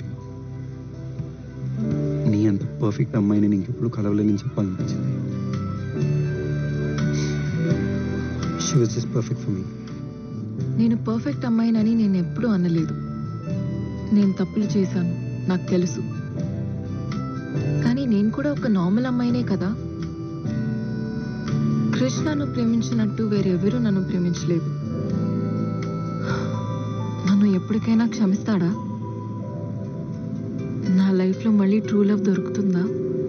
నీ అంత పర్ఫెక్ట్ అమ్మాయిని నీకు ఎప్పుడు కలవలేని చెప్పాలనిపించింది she was just perfect for me నేను పర్ఫెక్ట్ అమ్మాయినని నేను ఎప్పుడూ అనలేదు నేను తప్పులు చేశాను నాకు తెలుసు కానీ నేను కూడా ఒక నార్మల్ అమ్మాయినే కదా కృష్ణను ప్రేమించినట్టు వేరెవరూ నన్ను ప్రేమించలేదు నన్ను ఎప్పటికైనా క్షమిస్తాడా నా లైఫ్లో మళ్ళీ ట్రూ లవ్ దొరుకుతుందా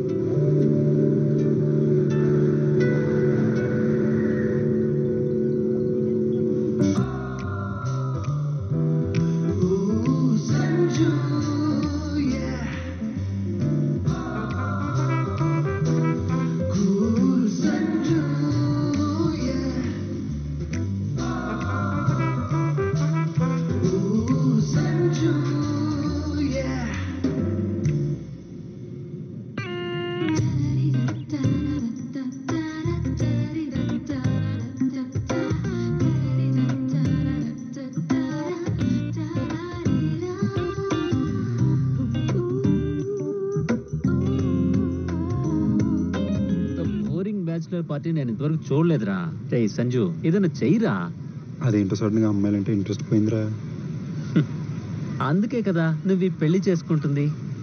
బోరింగ్ బ్యాచులర్ పార్టీ నేను ఇంతవరకు చూడలేదురా రే సంజు ఏదైనా చెయ్యరా అదేంటో సడన్ గా అమ్మాయిలంటే ఇంట్రెస్ట్ పోయిందిరా అందుకే కదా నువ్వు ఈ పెళ్లి చేసుకుంటుంది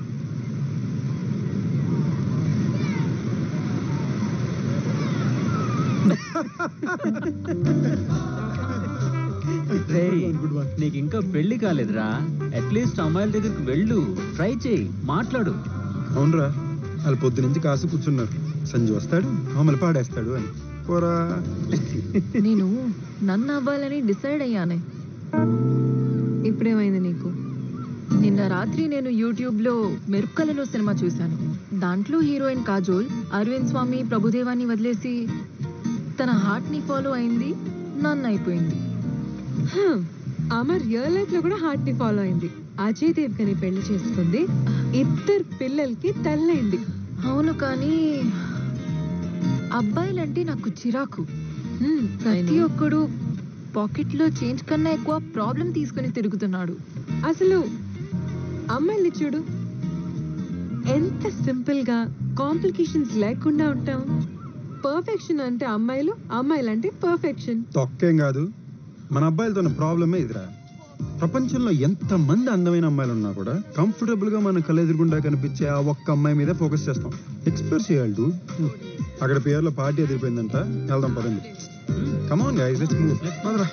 రేయ్, నీకు ఇంకా పెళ్లి కాలేదురా అట్లీస్ట్ అమ్మాయిల దగ్గరికి వెళ్ళు ట్రై చేయి మాట్లాడు అవునరా వాళ్ళు పొద్దు నుంచి కాసు కూర్చున్నారు సంజు వస్తాడు మామూలు పాడేస్తాడు అని పోరా నేను నన్ను అవ్వాలని డిసైడ్ అయ్యానే ఇప్పుడేమైంది నీకు నిన్న రాత్రి నేను యూట్యూబ్ లో మెరుపుకలలో సినిమా చూశాను దాంట్లో హీరోయిన్ కాజోల్ అరవింద్ స్వామి ప్రభుదేవాన్ని వదిలేసి తన హార్ట్ ని ఫాలో అయింది నన్ను అయిపోయింది హ్మ్. ఆమె రియల్ లైఫ్ లో కూడా హార్ట్ ని ఫాలో అయింది అజయ్ దేవ్కని పెళ్లి చేసుకుంది ఇద్దరు పిల్లలకి తల్లైంది అవును కానీ అబ్బాయిలంటే నాకు చిరాకు హ్మ్, ప్రతి అయినా ఒక్కడు పాకెట్ లో చేంజ్ కన్నా ఎక్కువ ప్రాబ్లం తీసుకుని తిరుగుతున్నాడు అసలు అమ్మాయిల్ని చూడు ఎంత సింపుల్ గా కాంప్లికేషన్స్ లేకుండా ఉంటాం పర్ఫెక్షన్ అంటే అమ్మాయిలు అమ్మాయిలు అంటే పర్ఫెక్షన్ తొక్కేం కాదు మన అబ్బాయిలతో ఉన్న ప్రాబ్లమే ఇదిరా ప్రపంచంలో ఎంత మంది అందమైన అమ్మాయిలు ఉన్నా కూడా కంఫర్టబుల్ గా మన కళ్ళెదురుగుండా కనిపించే ఆ ఒక్క అమ్మాయి మీద ఫోకస్ చేస్తాం ఎక్స్ప్రెస్ చేయాలి dude. అక్కడ పేర్లో పార్టీ ఎదిరిపోయిందంట వెళ్దాం పదండి కమాన్ గైస్ లెట్స్ మూవ్ పదరా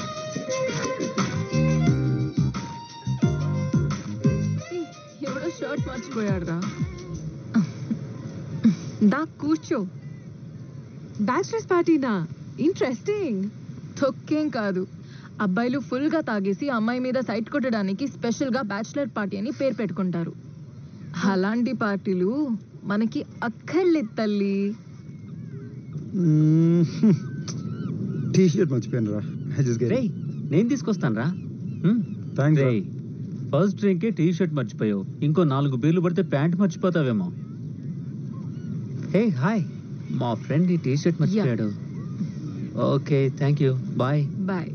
ఎవడో షర్ట్ మర్చిపోయాడు రా దా కూర్చో బ్యాచిలర్స్ పార్టీనా ఇంట్రెస్టింగ్ తొక్కేం కాదు అబ్బాయిలు ఫుల్ గా తాగేసి అమ్మాయి మీద సైట్ కొట్టడానికి స్పెషల్ గా బ్యాచిలర్ పార్టీ అని పేరు పెట్టుకుంటారు అలాంటి పార్టీలు మనకి అక్కర్లేదు తల్లి టీ షర్ట్ మర్చిపోయాను రా ఐ జస్ట్ గెట్ రేయ్ నేను తీసుకొస్తాను రా థ్యాంక్స్ రేయ్ ఫస్ట్ డ్రింకే టీ షర్ట్ మర్చిపోయావు ఇంకో నాలుగు బీర్లు పడితే ప్యాంట్ మర్చిపోతావేమో హే హాయ్ మా ఫ్రెండ్ ఈ టీ షర్ట్ మర్చిపోయాడు okay thank you bye bye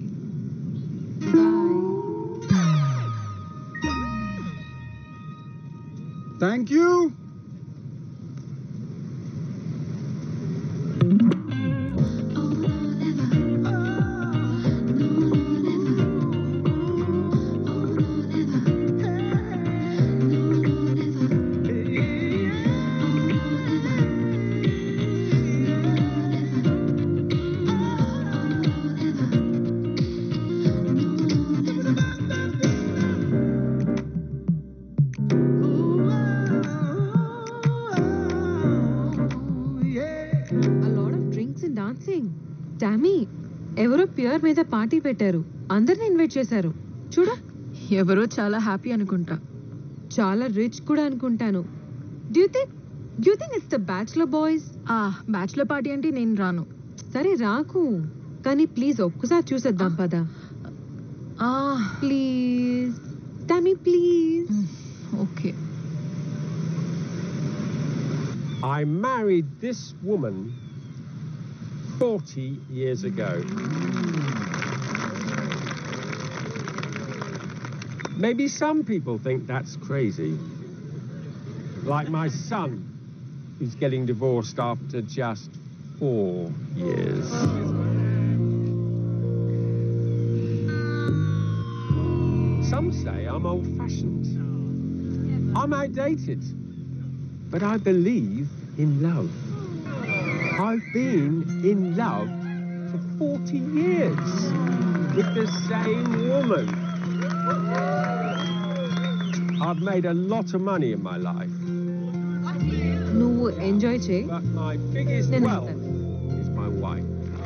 thank you a lot of drinks and dancing Tommy ఎవరో ప్యూర్ మీద పార్టీ పెట్టారు అందరిని ఇన్వైట్ చేశారు చూడు ఎవరో చాలా హ్యాపీ అనుకుంటా చాలా రిచ్ కూడా అనుకుంటాను do you think do you think it's the bachelor boys ఆ బ్యాచులర్ పార్టీ అంటే నేను రాను సరే రాకు కానీ ప్లీజ్ ఒక్కసారి చూసేద్దాం పద ఆ please Tommy please okay I married this woman 40 years ago. Maybe some people think that's crazy. Like my son, who's getting divorced after just four years. Some say I'm old fashioned. I'm outdated. But I believe in love. I've been in love for 40 years with the same woman. I've made a lot of money in my life, నువ్వు ఎంజాయ్ చేయి but my biggest నేను wealth వెళ్తాను. is my wife.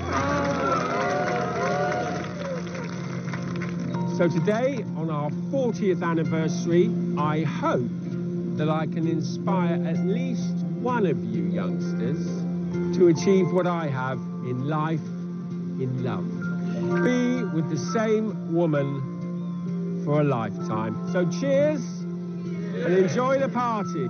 So today, on our 40th anniversary, I hope that I can inspire at least one of you youngsters to achieve what I have in life, in love. Be with the same woman for a lifetime. So cheers and enjoy the party.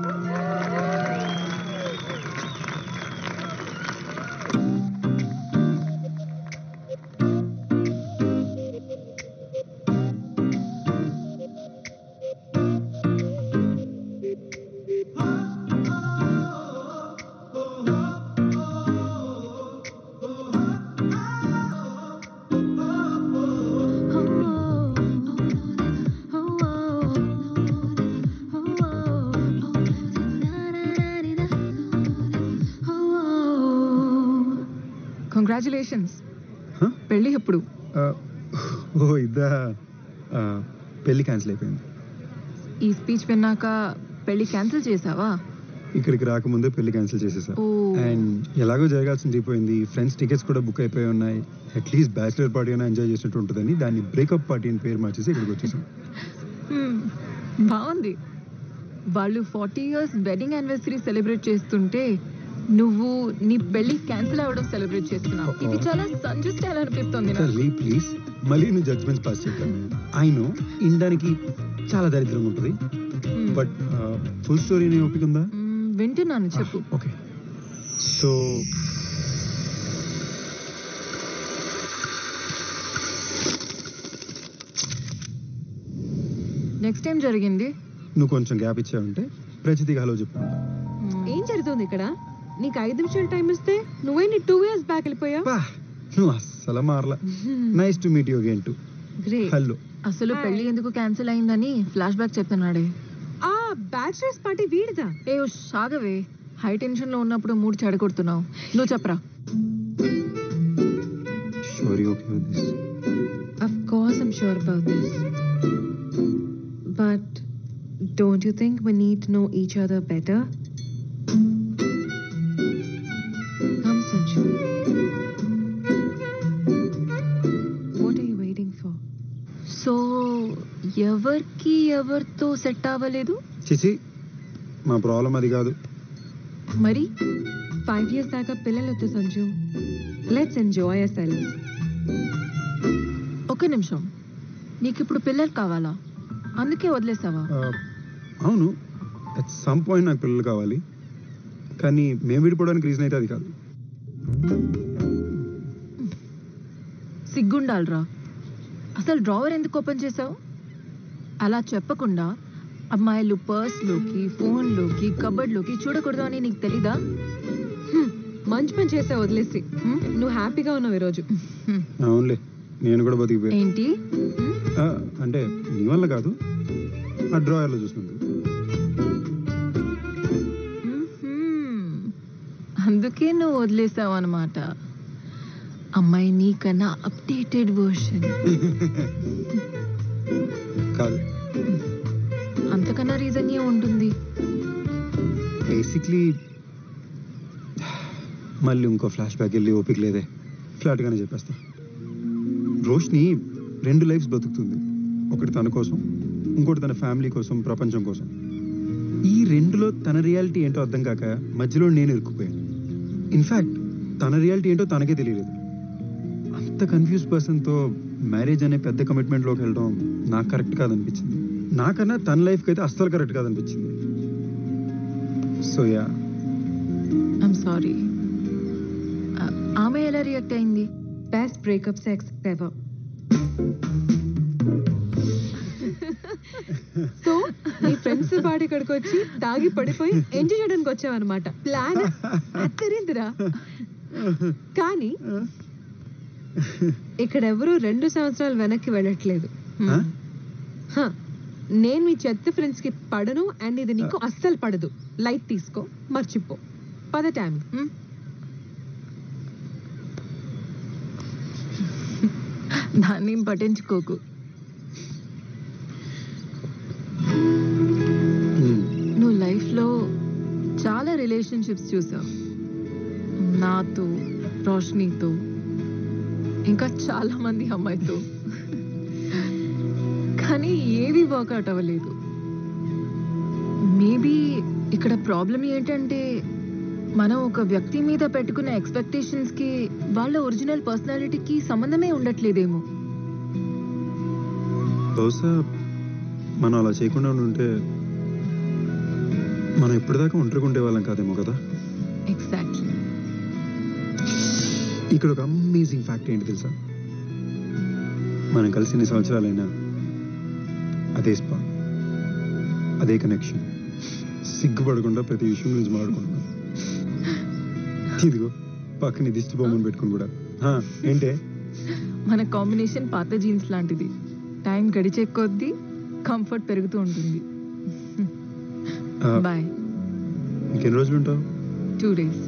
Congratulations Huh? పెళ్ళి ఎప్పుడు ఆ, ఓ ఇద్దా ఆ, పెళ్లి క్యాన్సిల్ అయిపోయింది ఈ స్పీచ్ విన్నాక పెళ్లి క్యాన్సిల్ చేసావా ఇక్కడికి రాకముందే పెళ్లి క్యాన్సిల్ చేసేసా ఓ. అండ్ ఎలాగో జరగాల్సింది అయిపోయింది ఫ్రెండ్స్ టికెట్స్ కూడా బుక్ అయిపోయి ఉన్నాయి అట్లీస్ట్ బ్యాచిలర్ పార్టీ అయినా ఎంజాయ్ చేసినట్టు ఉంటుందని దాన్ని బ్రేకప్ పార్టీ అని పేరు మార్చేసి ఇక్కడికి వచ్చేసాం హ్మ్, బాగుంది వాళ్ళు forty years wedding anniversary celebrate చేస్తుంటే నువ్వు నీ పెళ్లి క్యాన్సిల్ అవ్వడం సెలబ్రేట్ చేస్తున్నావు ఇది చాలా సంజు స్టైల్ అనిపిస్తుంది నాకు. తల్లి ప్లీజ్ మళ్ళీ నువ్వు జడ్జ్మెంట్స్ పాస్ చేద్దాం ఐ నో ఇండానికి చాలా దరిద్రంగా ఉంటుంది హ్మ్. బట్ ఫుల్ స్టోరీ నీ ఓపిక ఉందా మ్మ్, వింటున్నాను చెప్పు ఓకే సో నెక్స్ట్ టైం జరిగింది నువ్వు కొంచెం గ్యాప్ ఇచ్చావంటే ప్రతిదీ హలో చెప్పు మ్మ్. ఏం జరుగుతుంది ఇక్కడ నీకు ఐదు నిమిషాలు టైం ఇస్తే నువ్వే నీ టూ ఇయర్స్ బ్యాక్ వెళ్ళిపోయా పా నువ్వు అస్సలు మారలా nice to meet you again too great hello అసలు పెళ్లి ఎందుకు క్యాన్సిల్ అయిందని ఫ్లాష్ బ్యాక్ చెప్తున్నాడే ఆ బ్యాచులర్స్ పార్టీ వీడిదా ఏ ఉష్, ఆగవే హై టెన్షన్ లో ఉన్నప్పుడు మూడు చెడగొడుతున్నావు నువ్వు చెప్పరా sure okay with this Of course, I'm sure about this. But don't you think we need to know each other better? Come, Sanju. What are you waiting for? So ఎవరికి ఎవరితో సెట్ అవ్వలేదు చిచి మా ప్రాబ్లం అది కాదు మరి Five years దాకా పిల్లలొద్దు Sanju let's enjoy ourselves ఒక నిమిషం నీకు ఇప్పుడు పిల్లలు కావాలా అందుకే వదిలేసావా ఆ, అవును అట్ సమ్ పాయింట్ నాకు పిల్లలు కావాలి కానీ మేము విడిపోవడానికి రీజన్ అయితే అది కాదు సిగ్గుండాలరా అసలు డ్రావర్ ఎందుకు ఓపెన్ చేసావు అలా చెప్పకుండా అమ్మాయిలు పర్స్లోకి ఫోన్లోకి కబర్డ్లోకి చూడకూడదు అని నీకు తెలీదా మంచి పని చేసా వదిలేసి హ్మ్? నువ్వు హ్యాపీగా ఉన్నావు ఈరోజు హ్మ్. అవునులే నేను కూడా బతికిపోయా ఏంటి ఆ, అంటే నీ వల్ల కాదు ఆ డ్రాయర్లో చూసినందుకు మ్మ్హ్మ్. అందుకే నువ్వు వదిలేసావు అనమాట అమ్మాయి నీకన్నా అప్డేటెడ్ వర్షన్ కాదు అంతకన్నా రీజన్ ఏ ఉంటుంది బేసిక్లీ మళ్ళీ ఇంకో ఫ్లాష్ బ్యాక్ వెళ్ళి ఓపిక లేదే ఫ్లాట్గానే చెప్పేస్తా రోష్ని రెండు లైఫ్స్ బతుకుతుంది ఒకటి తన కోసం ఇంకోటి తన ఫ్యామిలీ కోసం ప్రపంచం కోసం ఈ రెండులో తన రియాలిటీ ఏంటో అర్థం కాక మధ్యలో నేను ఇరుక్కుపోయాను ఇన్ఫ్యాక్ట్ తన రియాలిటీ ఏంటో తనకే తెలియలేదు అంత కన్ఫ్యూజ్ పర్సన్తో మ్యారేజ్ అనే పెద్ద కమిట్మెంట్లోకి వెళ్ళడం నాకు కరెక్ట్ కాదనిపించింది నాకన్నా తన లైఫ్కి అయితే అస్సలు కరెక్ట్ కాదనిపించింది సో యా ఐమ్ సారీ ఆమె ఎలా రియాక్ట్ అయింది best breakup sex ever so నీ ఫ్రెండ్స్ పాడి ఇక్కడికి వచ్చి తాగి పడిపోయి ఎంజాయ్ చేయడానికి వచ్చావన్నమాట ప్లాన్ అత్తరిందిరా కానీ ఇక్కడ ఎవరు రెండు సంవత్సరాలు వెనక్కి వెళ్ళట్లేదు Huh? హ, నేను మీ చెత్త ఫ్రెండ్స్ కి పడను అండ్ ఇది నీకు అస్సలు పడదు లైట్ తీసుకో మర్చిపో పద టైం హ్మ్? దాన్ని ఏం పట్టించుకోకు నువ్వు లైఫ్లో చాలా రిలేషన్షిప్స్ చూసావు నాతో రోషనీతో ఇంకా చాలా మంది అమ్మాయితో కానీ ఏవి వర్కౌట్ అవ్వలేదు మేబీ ఇక్కడ ప్రాబ్లం ఏంటంటే మనం ఒక వ్యక్తి మీద పెట్టుకున్న ఎక్స్పెక్టేషన్స్ కి వాళ్ళ ఒరిజినల్ పర్సనాలిటీకి సంబంధమే ఉండట్లేదేమో బహుశా మనం అలా చేయకుండా ఉంటే మనం ఇప్పటిదాకా ఒంటరిగా ఉండేవాళ్ళం కాదేమో కదా ఎగ్జాక్ట్లీ ఇక్కడ ఒక అమేజింగ్ ఫ్యాక్ట్ ఏంటి తెలుసా మనం కలిసి ఎన్ని సంవత్సరాలైనా అదే స్పా అదే కనెక్షన్ సిగ్గుపడకుండా ప్రతి విషయం గురించి మాట్లాడుకుంటున్నాం ఇదిగో పక్కన దిష్టి బొమ్మను పెట్టుకుని కూడా ఆ, ఏంటే మన కాంబినేషన్ పాత జీన్స్ లాంటిది టైం గడిచే కొద్దీ కంఫర్ట్ పెరుగుతూ ఉంటుంది ఆ, బాయ్ ఇంకెన్ని రోజులు ఉంటావు టూ డేస్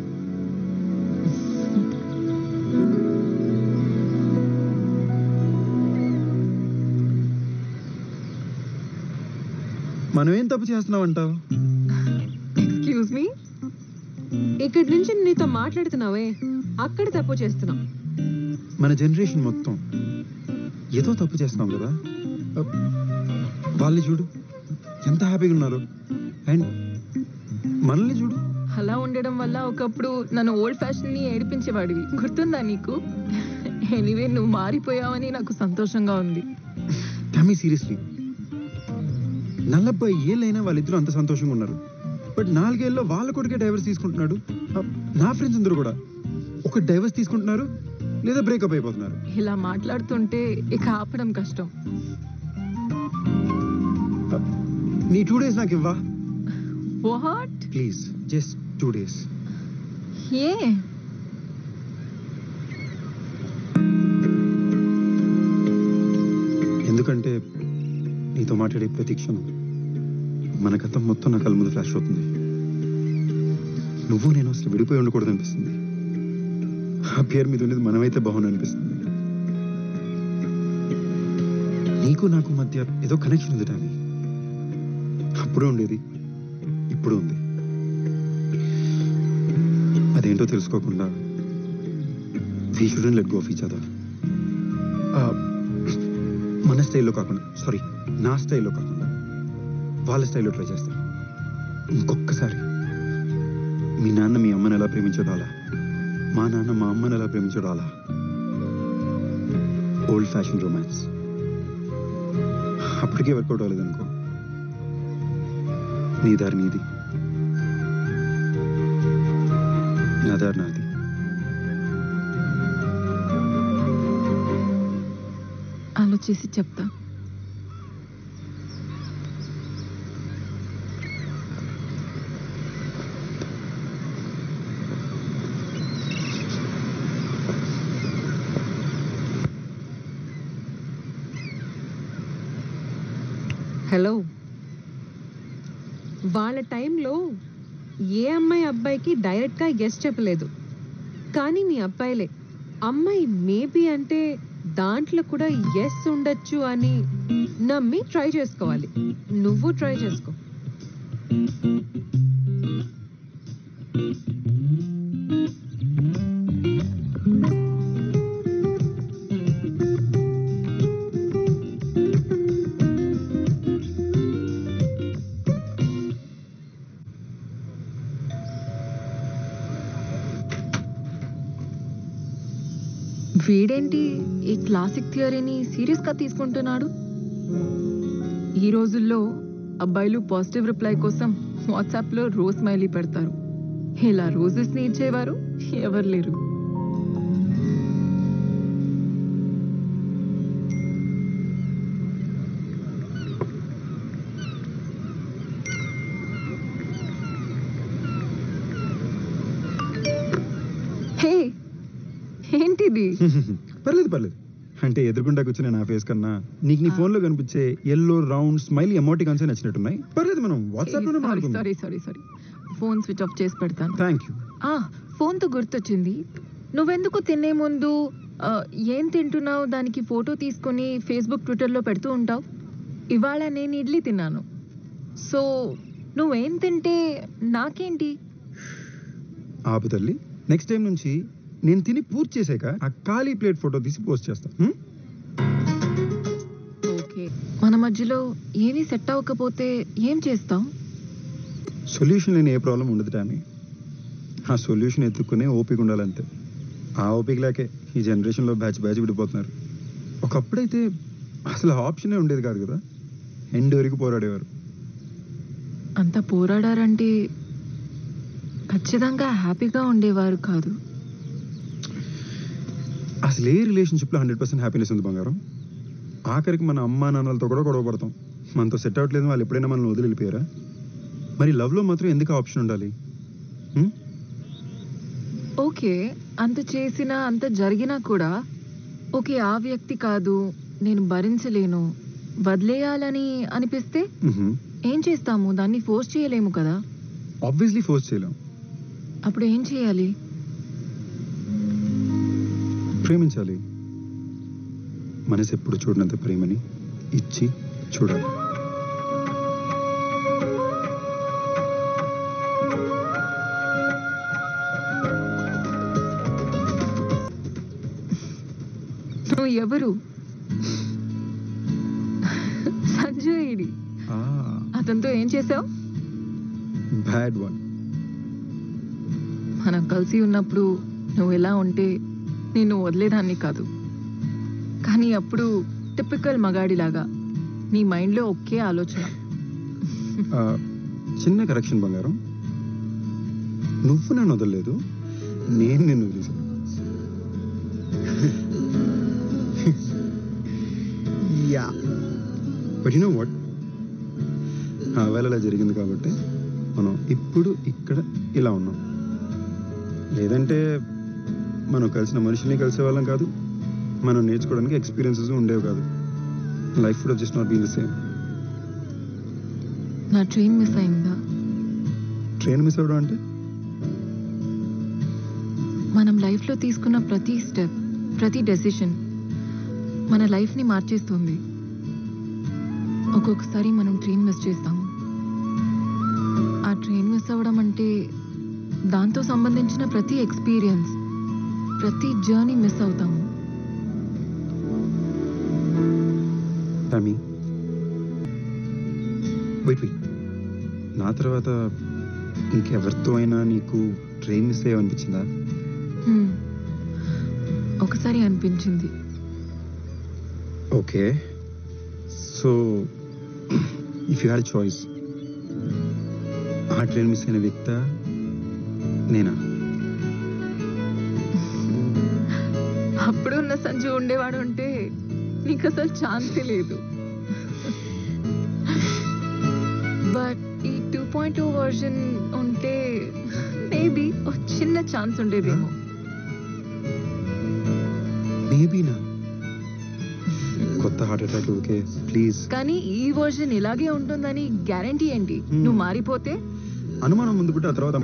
మనం ఏం తప్పు చేస్తున్నావు అంటావు ఎక్స్క్యూజ్ మీ ఇక్కడి నుంచి నీతో మాట్లాడుతున్నావే అక్కడ తప్పు చేస్తున్నావు మన జనరేషన్ మొత్తం ఏదో తప్పు చేస్తున్నాం కదా అ, వాళ్ళని చూడు ఎంత హ్యాపీగా ఉన్నారు అండ్ మనల్ని చూడు అలా ఉండడం వల్ల ఒకప్పుడు నన్ను ఓల్డ్ ఫ్యాషన్ ని ఏడిపించేవాడివి గుర్తుందా నీకు ఎనీవే నువ్వు మారిపోయావని నాకు సంతోషంగా ఉంది టమీ సీరియస్లీ నలభై ఏళ్ళైనా వాళ్ళిద్దరూ అంత సంతోషంగా ఉన్నారు బట్ నాలుగేళ్ళలో వాళ్ళ కొడుకే డైవర్స్ తీసుకుంటున్నాడు అ, నా ఫ్రెండ్స్ అందరూ కూడా ఒక డైవర్స్ తీసుకుంటున్నారు లేదా బ్రేకప్ అయిపోతున్నారు ఇలా మాట్లాడుతుంటే ఇక ఆపడం కష్టం అ, నీ టూ డేస్ నాకు ఇవ్వా what please just two days ఏ ఎందుకంటే నీతో మాట్లాడే ప్రతి క్షణం మన గతం మొత్తం నా కళ్ళ ముందు ఫ్లాష్ అవుతుంది నువ్వు నేను అసలు విడిపోయి ఉండకూడదు అనిపిస్తుంది ఆ పేరు మీద ఉండేది మనమైతే బాగుంది అనిపిస్తుంది నీకు నాకు మధ్య ఏదో కనెక్షన్ ఉంది టామీ అప్పుడు ఉండేది ఇప్పుడు ఉంది అదేంటో తెలుసుకోకుండా we shouldn't let go of each other మన స్టైల్లో కాకుండా సారీ నా స్టైల్లో కాకుండా వాళ్ళ స్టైల్లో ట్రై చేస్తాను ఇంకొకసారి మీ నాన్న మీ అమ్మని ఎలా ప్రేమించడం అలా మా నాన్న మా అమ్మని ఎలా ప్రేమించడం అలా ఓల్డ్ ఫ్యాషన్ రొమాన్స్ అప్పటికే వర్కౌట్ అవ్వలేదు అనుకో నీ దారి నీది నా దారి నాది ఆలోచించి చెప్తా హలో వాళ్ళ టైంలో ఏ అమ్మాయి అబ్బాయికి డైరెక్ట్గా ఎస్ చెప్పలేదు కానీ మీ అబ్బాయిలే అమ్మాయి మేబీ అంటే దాంట్లో కూడా ఎస్ ఉండొచ్చు అని నమ్మి ట్రై చేసుకోవాలి నువ్వు ట్రై చేసుకో వీడేంటి ఈ క్లాసిక్ థియరీని సీరియస్ గా తీసుకుంటున్నాడు ఈ రోజుల్లో అబ్బాయిలు పాజిటివ్ రిప్లై కోసం వాట్సాప్ లో రోజ్ స్మైలీ పెడతారు ఇలా రోజెస్ ని ఇచ్చేవారు ఎవరు లేరు హే ఏంటిది పర్లేదు పర్లేదు అంటే ఎదురుకుండా కూర్చునే నా ఫేస్ కన్నా నీకు నీ ఫోన్ లో కనిపించే ఎల్లో రౌండ్ స్మైల్ ఎమోటికాన్స్ నచ్చినట్టున్నాయి పర్లేదు మనం వాట్సాప్ లోనే సారీ మాట్లాడుకుందాం sorry sorry sorry phone switch off చేసి పెడతాను థ్యాంక్ యూ ఆ ఫోన్తో గుర్తొచ్చింది నువ్వెందుకు తినే ముందు ఆ, ఏం తింటున్నావు దానికి ఫోటో తీసుకొని ఫేస్బుక్ ట్విట్టర్లో పెడుతూ ఉంటావు ఇవాళ నేను ఇడ్లీ తిన్నాను సో నువ్వేం తింటే నాకేంటి ఆపు తల్లి నెక్స్ట్ టైం నుంచి నేను తిని పూర్తి చేసాక ఆ ఖాళీ ప్లేట్ ఫోటో తీసి పోస్ట్ చేస్తాను హ్మ్? ఓకే మన మధ్యలో ఏమీ సెట్ అవ్వకపోతే ఏం చేస్తాం సొల్యూషన్ లేని ఏ ప్రాబ్లం ఉండదు టామీ ఆ సొల్యూషన్ ఎత్తుక్కునే ఓపిక ఉండాలంతే ఆ ఓపిక లేకే ఈ జనరేషన్లో బ్యాచ్ బ్యాచ్ విడిపోతున్నారు ఒకప్పుడైతే అసలు ఆప్షనే ఉండేది కాదు కదా ఎండ్ వరకు పోరాడేవారు అంత పోరాడారంటే ఖచ్చితంగా హ్యాపీగా ఉండేవారు కాదు అసలు ఏ రిలేషన్షిప్లో హండ్రెడ్ పర్సెంట్ హ్యాపీనెస్ ఉంది బంగారం ఆఖరికి మన అమ్మా నాన్నలతో కూడా గొడవ పడతాం మనతో సెట్ అవ్వట్లేదు వాళ్ళు ఎప్పుడైనా మనల్ని వదిలి వెళ్ళిపోయారా మరి లవ్లో మాత్రం ఎందుకు ఆప్షన్ ఉండాలి హ్మ్? ఓకే అంత చేసినా అంత జరిగినా కూడా ఓకే ఆ వ్యక్తి కాదు నేను భరించలేను వదిలేయాలని అనిపిస్తే మ్హూ. ఏం చేస్తాము దాన్ని ఫోర్స్ చేయలేము కదా ఆబ్వియస్లీ ఫోర్స్ చేయలేం అప్పుడు ఏం చేయాలి ప్రేమించాలి మనసు ఎప్పుడు చూడనంత ప్రేమని ఇచ్చి చూడాలి నువ్వు ఎవరు సంజయ్ ఇడి అతనితో ఏం చేసావు బ్యాడ్ వన్ మనం కలిసి ఉన్నప్పుడు నువ్వు ఎలా ఉంటే నేను వదిలేదాన్ని కాదు కానీ అప్పుడు టిపికల్ మగాడిలాగా నీ మైండ్లో ఒకే ఆలోచన చిన్న కరెక్షన్ బంగారం నువ్వు నన్ను వదలలేదు నేను నిన్ను వదిలేసాను yeah but you know what ఆ వేళ అలా జరిగింది కాబట్టి మనం ఇప్పుడు ఇక్కడ ఇలా ఉన్నాం లేదంటే మనం కలిసిన మనుషుల్ని కలిసే వాళ్ళం కాదు మనం నేర్చుకోవడానికి ఎక్స్పీరియన్సెస్ ఉండేవి కాదు లైఫ్ కూడా just not been the same నా ట్రైన్ మిస్ అయిందా ట్రైన్ మిస్ అవ్వడం అంటే మనం లైఫ్లో తీసుకున్న ప్రతి స్టెప్ ప్రతి డెసిషన్ మన లైఫ్ని మార్చేస్తుంది ఒక్కొక్కసారి మనం ట్రైన్ మిస్ చేస్తాము ఆ ట్రైన్ మిస్ అవ్వడం అంటే దాంతో సంబంధించిన ప్రతి ఎక్స్పీరియన్స్ ప్రతి జర్నీ మిస్ అవుతాము టామీ వెయిట్ వెయిట్ నా తర్వాత ఇంకెవరితో అయినా నీకు ట్రైన్ మిస్ అయ్యావనిపించిందా హ్మ్. ఒకసారి అనిపించింది okay so if you had choice ఆ ట్రైన్ మిస్ అయిన వ్యక్త నేనా అప్పుడు ఉన్న సంజు ఉండేవాడు అంటే నీకు అసలు ఛాన్సే లేదు బట్ ఈ టూ పాయింట్ టూ వర్జన్ ఉంటే మేబీ ఒక చిన్న ఛాన్స్ ఉండేదేమో మేబీనా కొత్త హార్ట్ అటాక్ ఓకే ప్లీజ్ కానీ ఈ వర్జన్ ఇలాగే ఉంటుందని గ్యారంటీ ఏంటి నువ్వు మారిపోతే అనుమానం ముందు పుట్టి ఆ తర్వాత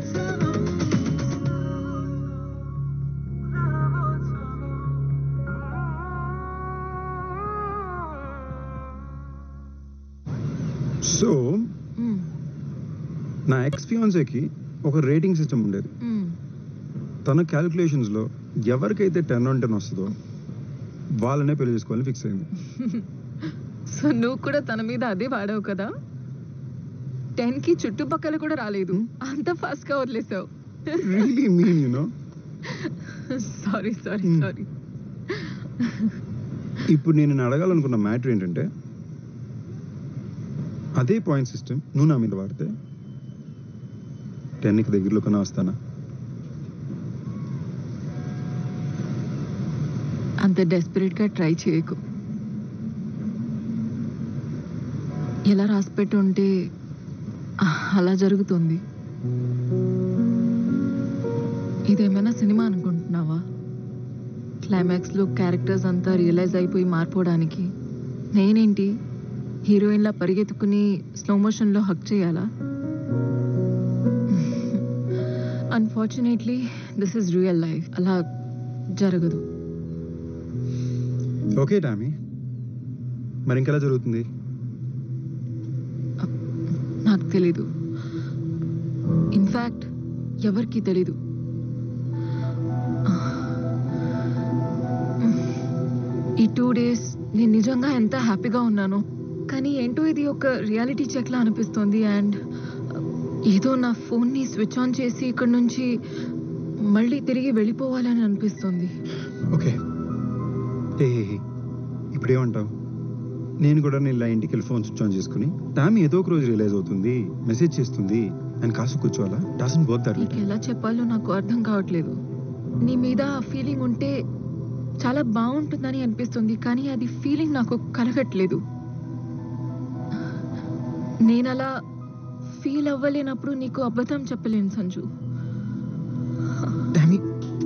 సో మ్మ్. నా ఎక్స్ ఫియాన్సేకి ఒక రేటింగ్ సిస్టమ్ ఉండేది మ్మ్. తన క్యాలిక్యులేషన్స్లో ఎవరికైతే టెన్ ఆన్ టెన్ వస్తుందో వాళ్ళనే పెళ్లి చేసుకోవాలని ఫిక్స్ అయింది సో నువ్వు కూడా తన మీద అదే వాడావు కదా టెన్ కి చుట్టుపక్కల కూడా రాలేదు అంత ఫాస్ట్ గా వదిలేసావు really mean you know sorry sorry Hmm. Sorry ఇప్పుడు నేను నిన్ను అడగాలనుకున్న మ్యాటర్ ఏంటంటే అదే పాయింట్ సిస్టమ్ నువ్వు నా మీద వాడితే టెన్కి దగ్గరలో కన్నా వస్తానా అంత డెస్పరేట్ గా ట్రై చేయకు ఎలా రాసిపెట్టి ఉంటే ఆ, అలా జరుగుతుంది ఇదేమైనా సినిమా అనుకుంటున్నావా క్లైమాక్స్ లో క్యారెక్టర్స్ అంతా రియలైజ్ అయిపోయి మారిపోవడానికి నేనేంటి హీరోయిన్లా పరిగెత్తుకుని స్లో మోషన్లో హక్ చేయాలా unfortunately this is real life అలా జరగదు ఓకే టామీ మరి ఇంకెలా జరుగుతుంది నాకు తెలీదు ఇన్ఫ్యాక్ట్ ఎవరికి తెలీదు ఈ టూ డేస్ నేను నిజంగా ఎంత హ్యాపీగా ఉన్నాను కానీ ఏంటో ఇది ఒక రియాలిటీ చెక్లా అనిపిస్తుంది అండ్ ఏదో నా ఫోన్ని స్విచ్ ఆన్ చేసి ఇక్కడ నుంచి మళ్ళీ తిరిగి వెళ్ళిపోవాలని అనిపిస్తుంది ఓకే ఏ ఇప్పుడేమంటావు నేను కూడా నేను ఇలా ఇంటికి వెళ్ళి ఫోన్ స్విచ్ ఆన్ చేసుకుని టామీ ఏదో ఒక రోజు రియలైజ్ అవుతుంది మెసేజ్ చేస్తుంది అని కాసు కూర్చోవాలా డజన్ వర్క్ దట్ నీకు ఎలా చెప్పాలో నాకు అర్థం కావట్లేదు నీ మీద ఆ ఫీలింగ్ ఉంటే చాలా బాగుంటుందని అనిపిస్తుంది కానీ అది ఫీలింగ్ నాకు కలగట్లేదు నేను అలా ఫీల్ అవ్వలేనప్పుడు నీకు అబద్ధం చెప్పలేను సంజు టామీ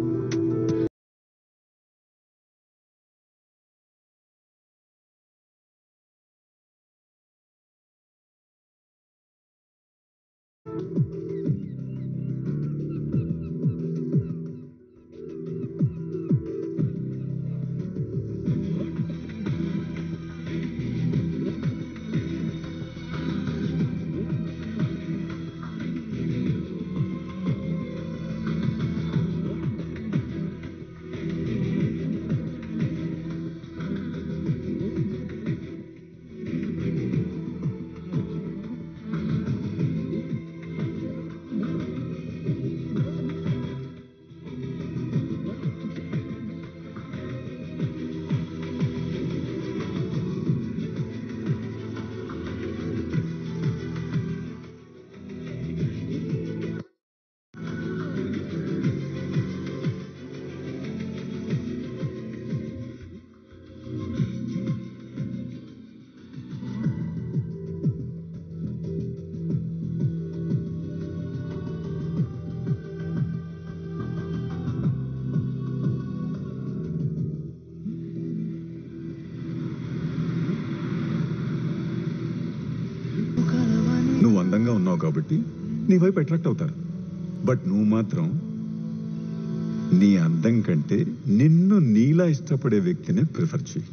నువ్వు అందంగా ఉన్నావు కాబట్టి నీ వైపు అట్రాక్ట్ అవుతారు బట్ నువ్వు మాత్రం నీ అందం కంటే నిన్ను నీలా ఇష్టపడే వ్యక్తిని ప్రిఫర్ చేయి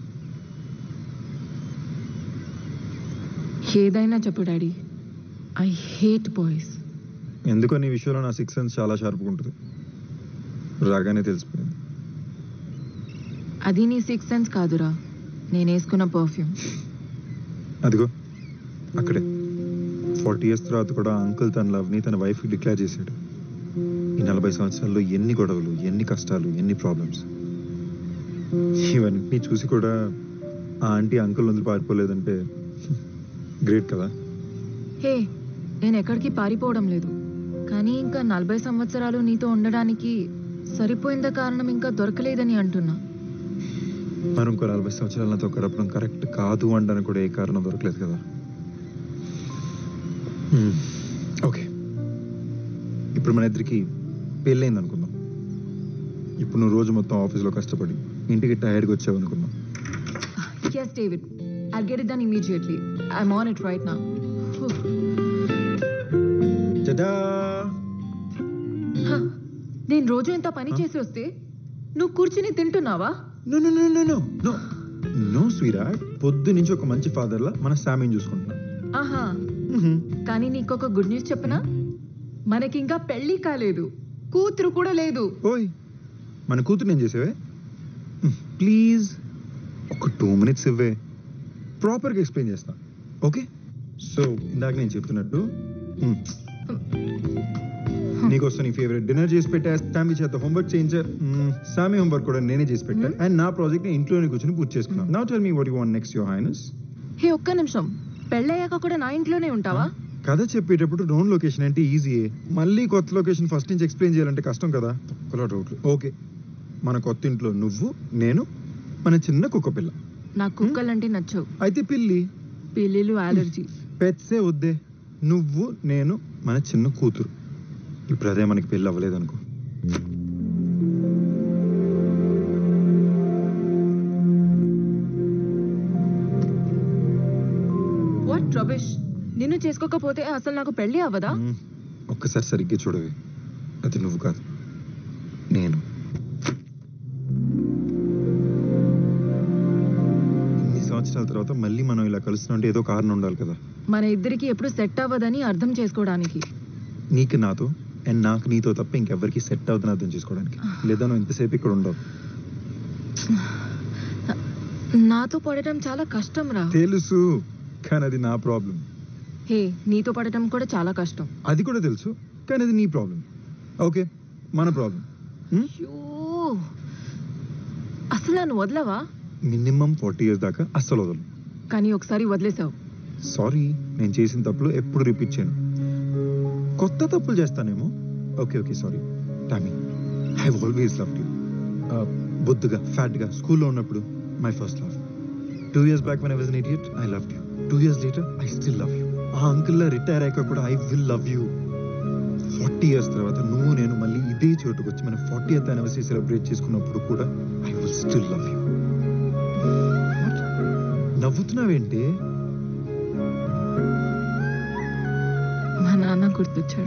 ఏదైనా చెప్పు డాడీ ఐ హేట్ బాయ్స్ ఎందుకో నీ విషయంలో నా సిక్స్ సెన్స్ చాలా షార్ప్గా ఉంటుంది రాగానే తెలిసిపోయింది అది నీ సిక్స్ సెన్స్ కాదురా నేను వేసుకున్న పర్ఫ్యూమ్ అదిగో అక్కడే ఫార్టీ ఇయర్స్ తర్వాత కూడా అంకుల్ తన లవ్ని తన వైఫ్కి డిక్లేర్ చేశాడు ఈ నలభై సంవత్సరాల్లో ఎన్ని గొడవలు ఎన్ని కష్టాలు ఎన్ని ప్రాబ్లమ్స్ ఇవన్నీ చూసి కూడా ఆ ఆంటీ అంకుల్ వదిలి పారిపోలేదంటే గ్రేట్ కదా హే నేను ఎక్కడికి పారిపోవడం లేదు కానీ ఇంకా నలభై సంవత్సరాలు నీతో ఉండడానికి సరిపోయింద కారణం ఇంకా దొరకలేదని అంటున్నా మరి ఇంకో నలభై సంవత్సరాలు నాతో గడపడం కరెక్ట్ కాదు అనడానికి కూడా ఏ కారణం దొరకలేదు కదా ఓకే ఇప్పుడు మన ఇద్దరికి పెళ్ళైంది అనుకుందాం ఇప్పుడు నువ్వు రోజు మొత్తం ఆఫీస్లో కష్టపడి ఇంటికి టైర్డ్గా వచ్చావు అనుకుందాం yes David I get it done immediately I'm on it right నా జడా నేను రోజు ఇంత పని చేసి వస్తే నువ్వు కూర్చుని తింటున్నావా no no no no no no no స్వీరాట్ పొద్దు నుంచి ఒక మంచి ఫాదర్లా మన శామీని చూసుకుంటున్నాం ఆహా కానీ నీకొక గుడ్ న్యూస్ చెప్పనా మనకింకా పెళ్లి కాలేదు కూతురు కూడా లేదు ఓయ్ మన కూతురు నేను చేసేవే ప్లీజ్ ఒక టూ మినిట్స్ ఇవ్వే ప్రాపర్గా ఎక్స్ప్లెయిన్ చేస్తా ఓకే సో ఇందాక నేను చెప్తున్నట్టు మ్మ్. నీకోసం నీ ఫేవరెట్ డిన్నర్ చేసి పెట్టా సామి చేత హోంవర్క్ చేయించా మ్మ్. సామి హోంవర్క్ కూడా నేనే చేసి పెట్టా అండ్ నా ప్రాజెక్ట్ ని ఇంట్లోనే కూర్చొని పూర్తి చేసుకున్నాను now tell me what you want next your highness hey ఒక్క నిమిషం పెళ్ళయ్యాక కూడా నా ఇంట్లోనే ఉంటావా కథ చెప్పేటప్పుడు డోన్ లొకేషన్ అంటే ఈజీయే మళ్ళీ కొత్త లొకేషన్ ఫస్ట్ నుంచి ఎక్స్ప్లెయిన్ చేయాలంటే కష్టం కదా తొక్కలో డౌట్లు ఓకే మన కొత్త ఇంట్లో నువ్వు నేను మన చిన్న కుక్క పిల్ల నా కుక్కలంటే నచ్చవు అయితే పిల్లి పిల్లిలు అలర్జీ పెట్సే వద్దే నువ్వు నేను మన చిన్న కూతురు ఇప్పుడు అదే మనకి పెళ్ళి అవ్వలేదనుకో వాట్ రబిష్ నిన్ను చేసుకోకపోతే అసలు నాకు పెళ్లి అవ్వదా మ్మ్. ఒక్కసారి సరిగ్గా చూడవే అది నువ్వు కాదు నేను తర్వాత మళ్ళీ మనం ఇలా కలుస్తున్నాం ఏదో కారణం ఉండాలి కదా మన ఇద్దరికి ఎప్పుడు సెట్ అవ్వదని అర్థం చేసుకోవడానికి నీకు నాతో అండ్ నాకు నీతో తప్ప ఇంకెవ్వరికి సెట్ అవుతుంది అర్థం చేసుకోవడానికి లేదా నువ్వు ఇంతసేపు ఇక్కడ ఉండవు నాతో పడటం చాలా కష్టం రా తెలుసు కానీ అది నా ప్రాబ్లం హే నీతో పడటం కూడా చాలా కష్టం అది కూడా తెలుసు కానీ అది నీ ప్రాబ్లం ఓకే మన ప్రాబ్లం అయ్యో అసలు నన్ను వదలవా మినిమం ఫార్టీ ఇయర్స్ దాకా అస్సలు వదలు కానీ ఒకసారి వదిలేసావు సారీ నేను చేసిన తప్పులు ఎప్పుడు రిపీట్ చేయను కొత్త తప్పులు చేస్తానేమో okay okay sorry Tommy I always love you బొద్దుగా ఫ్యాట్గా స్కూల్లో ఉన్నప్పుడు my first love two years back when I was an idiot I love you two years later I still love you ఆ అంకుల్లా రిటైర్ అయ్యాక కూడా I will love you forty years తర్వాత నువ్వు నేను మళ్ళీ ఇదే చోటుకు వచ్చి మన ఫార్టీ ఎత్ అనివర్సరీ సెలబ్రేట్ చేసుకున్నప్పుడు కూడా I will still love you నవ్వుతున్నావేంటి మా నాన్న గుర్తొచ్చాడు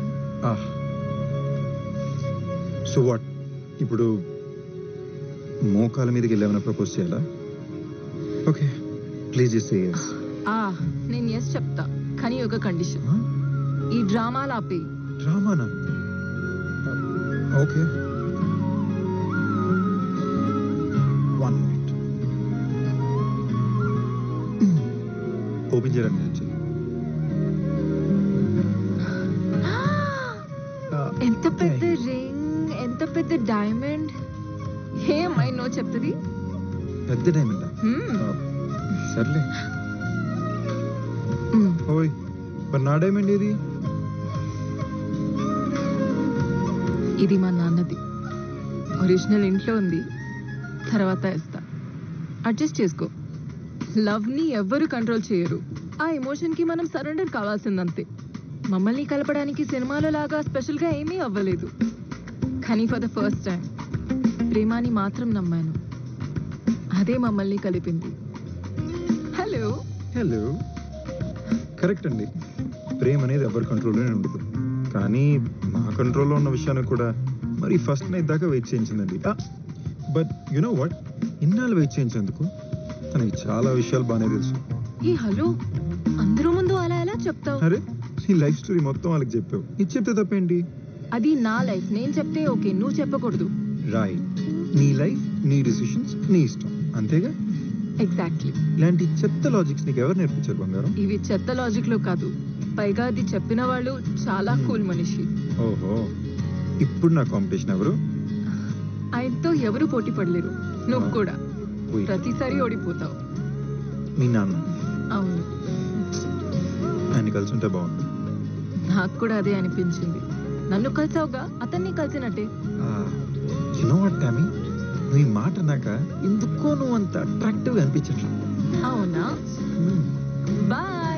సో వాట్ ఇప్పుడు మోకాల మీదకి వెళ్ళామని ప్రపోజ్ చేయాలా okay please just say yes ఆ నేను ఎస్ చెప్తా కానీ ఒక కండిషన్ ఈ డ్రామాలు ఆపే డ్రామానా ఓకే వన్ మినిట్ ఓపెన్ చేయడానికి వచ్చి ఎంత పెద్ద రింగ్ ఎంత పెద్ద డైమండ్ ఏమై నో చెప్తుంది పెద్ద డైమండా సర్లే ఓయ్ మరి నా డైమండ్ ఏది ఇది మా నాన్నది ఒరిజినల్ ఇంట్లో ఉంది తర్వాత ఇస్తా అడ్జస్ట్ చేసుకో లవ్ ని ఎవ్వరు కంట్రోల్ చేయరు ఆ ఎమోషన్ కి మనం సరెండర్ కావాల్సిందంతే మమ్మల్ని కలపడానికి సినిమాలో లాగా స్పెషల్ గా ఏమీ అవ్వలేదు కానీ ఫర్ ద ఫస్ట్ టైం ప్రేమాని మాత్రం నమ్మాను అదే మమ్మల్ని కలిపింది హలో హలో కరెక్ట్ అండి ప్రేమ అనేది ఎవరి కంట్రోల్లోనే ఉండదు కానీ మా కంట్రోల్లో ఉన్న విషయాన్ని కూడా మరి ఫస్ట్ నైట్ దాకా వెయిట్ చేయించిందండి బట్ యు నో వాట్ ఇన్నాళ్ళు వెయిట్ చేయించేందుకు తనకి చాలా విషయాలు బాగానే తెలుసు ఈ హలో అందరూ ముందు అలా ఎలా చెప్తావు అరే నీ లైఫ్ స్టోరీ మొత్తం వాళ్ళకి చెప్పావు ఇది చెప్తే తప్పేంటి అది నా లైఫ్ నేను చెప్తే ఓకే నువ్వు చెప్పకూడదు రైట్ నీ లైఫ్ నీ డిసిషన్స్ నీ ఇష్టం అంతేగా ఎగ్జాక్ట్లీ ఇలాంటి చెత్త లాజిక్స్ నీకు ఎవరు నేర్పించారు బంగారం ఇవి చెత్త లాజిక్ లో కాదు పైగా అది చెప్పిన వాళ్ళు చాలా కూల్ మనిషి ఓహో ఇప్పుడు నా కాంపిటీషన్ ఎవరు ఆయనతో ఎవరు పోటీ పడలేరు నువ్వు కూడా ఉయ్. ప్రతిసారి ఓడిపోతావు మీ నాన్న అవును ఆయన కలిసి ఉంటే బాగుంది నాకు కూడా అదే అనిపించింది నన్ను కలిసావుగా అతన్ని కలిసినట్టే యునో వాట్ టామీ నువ్వు ఈ మాట నాక ఎందుకో నువ్వు అంత అట్రాక్టివ్ అనిపించట్లా అవునా బాయ్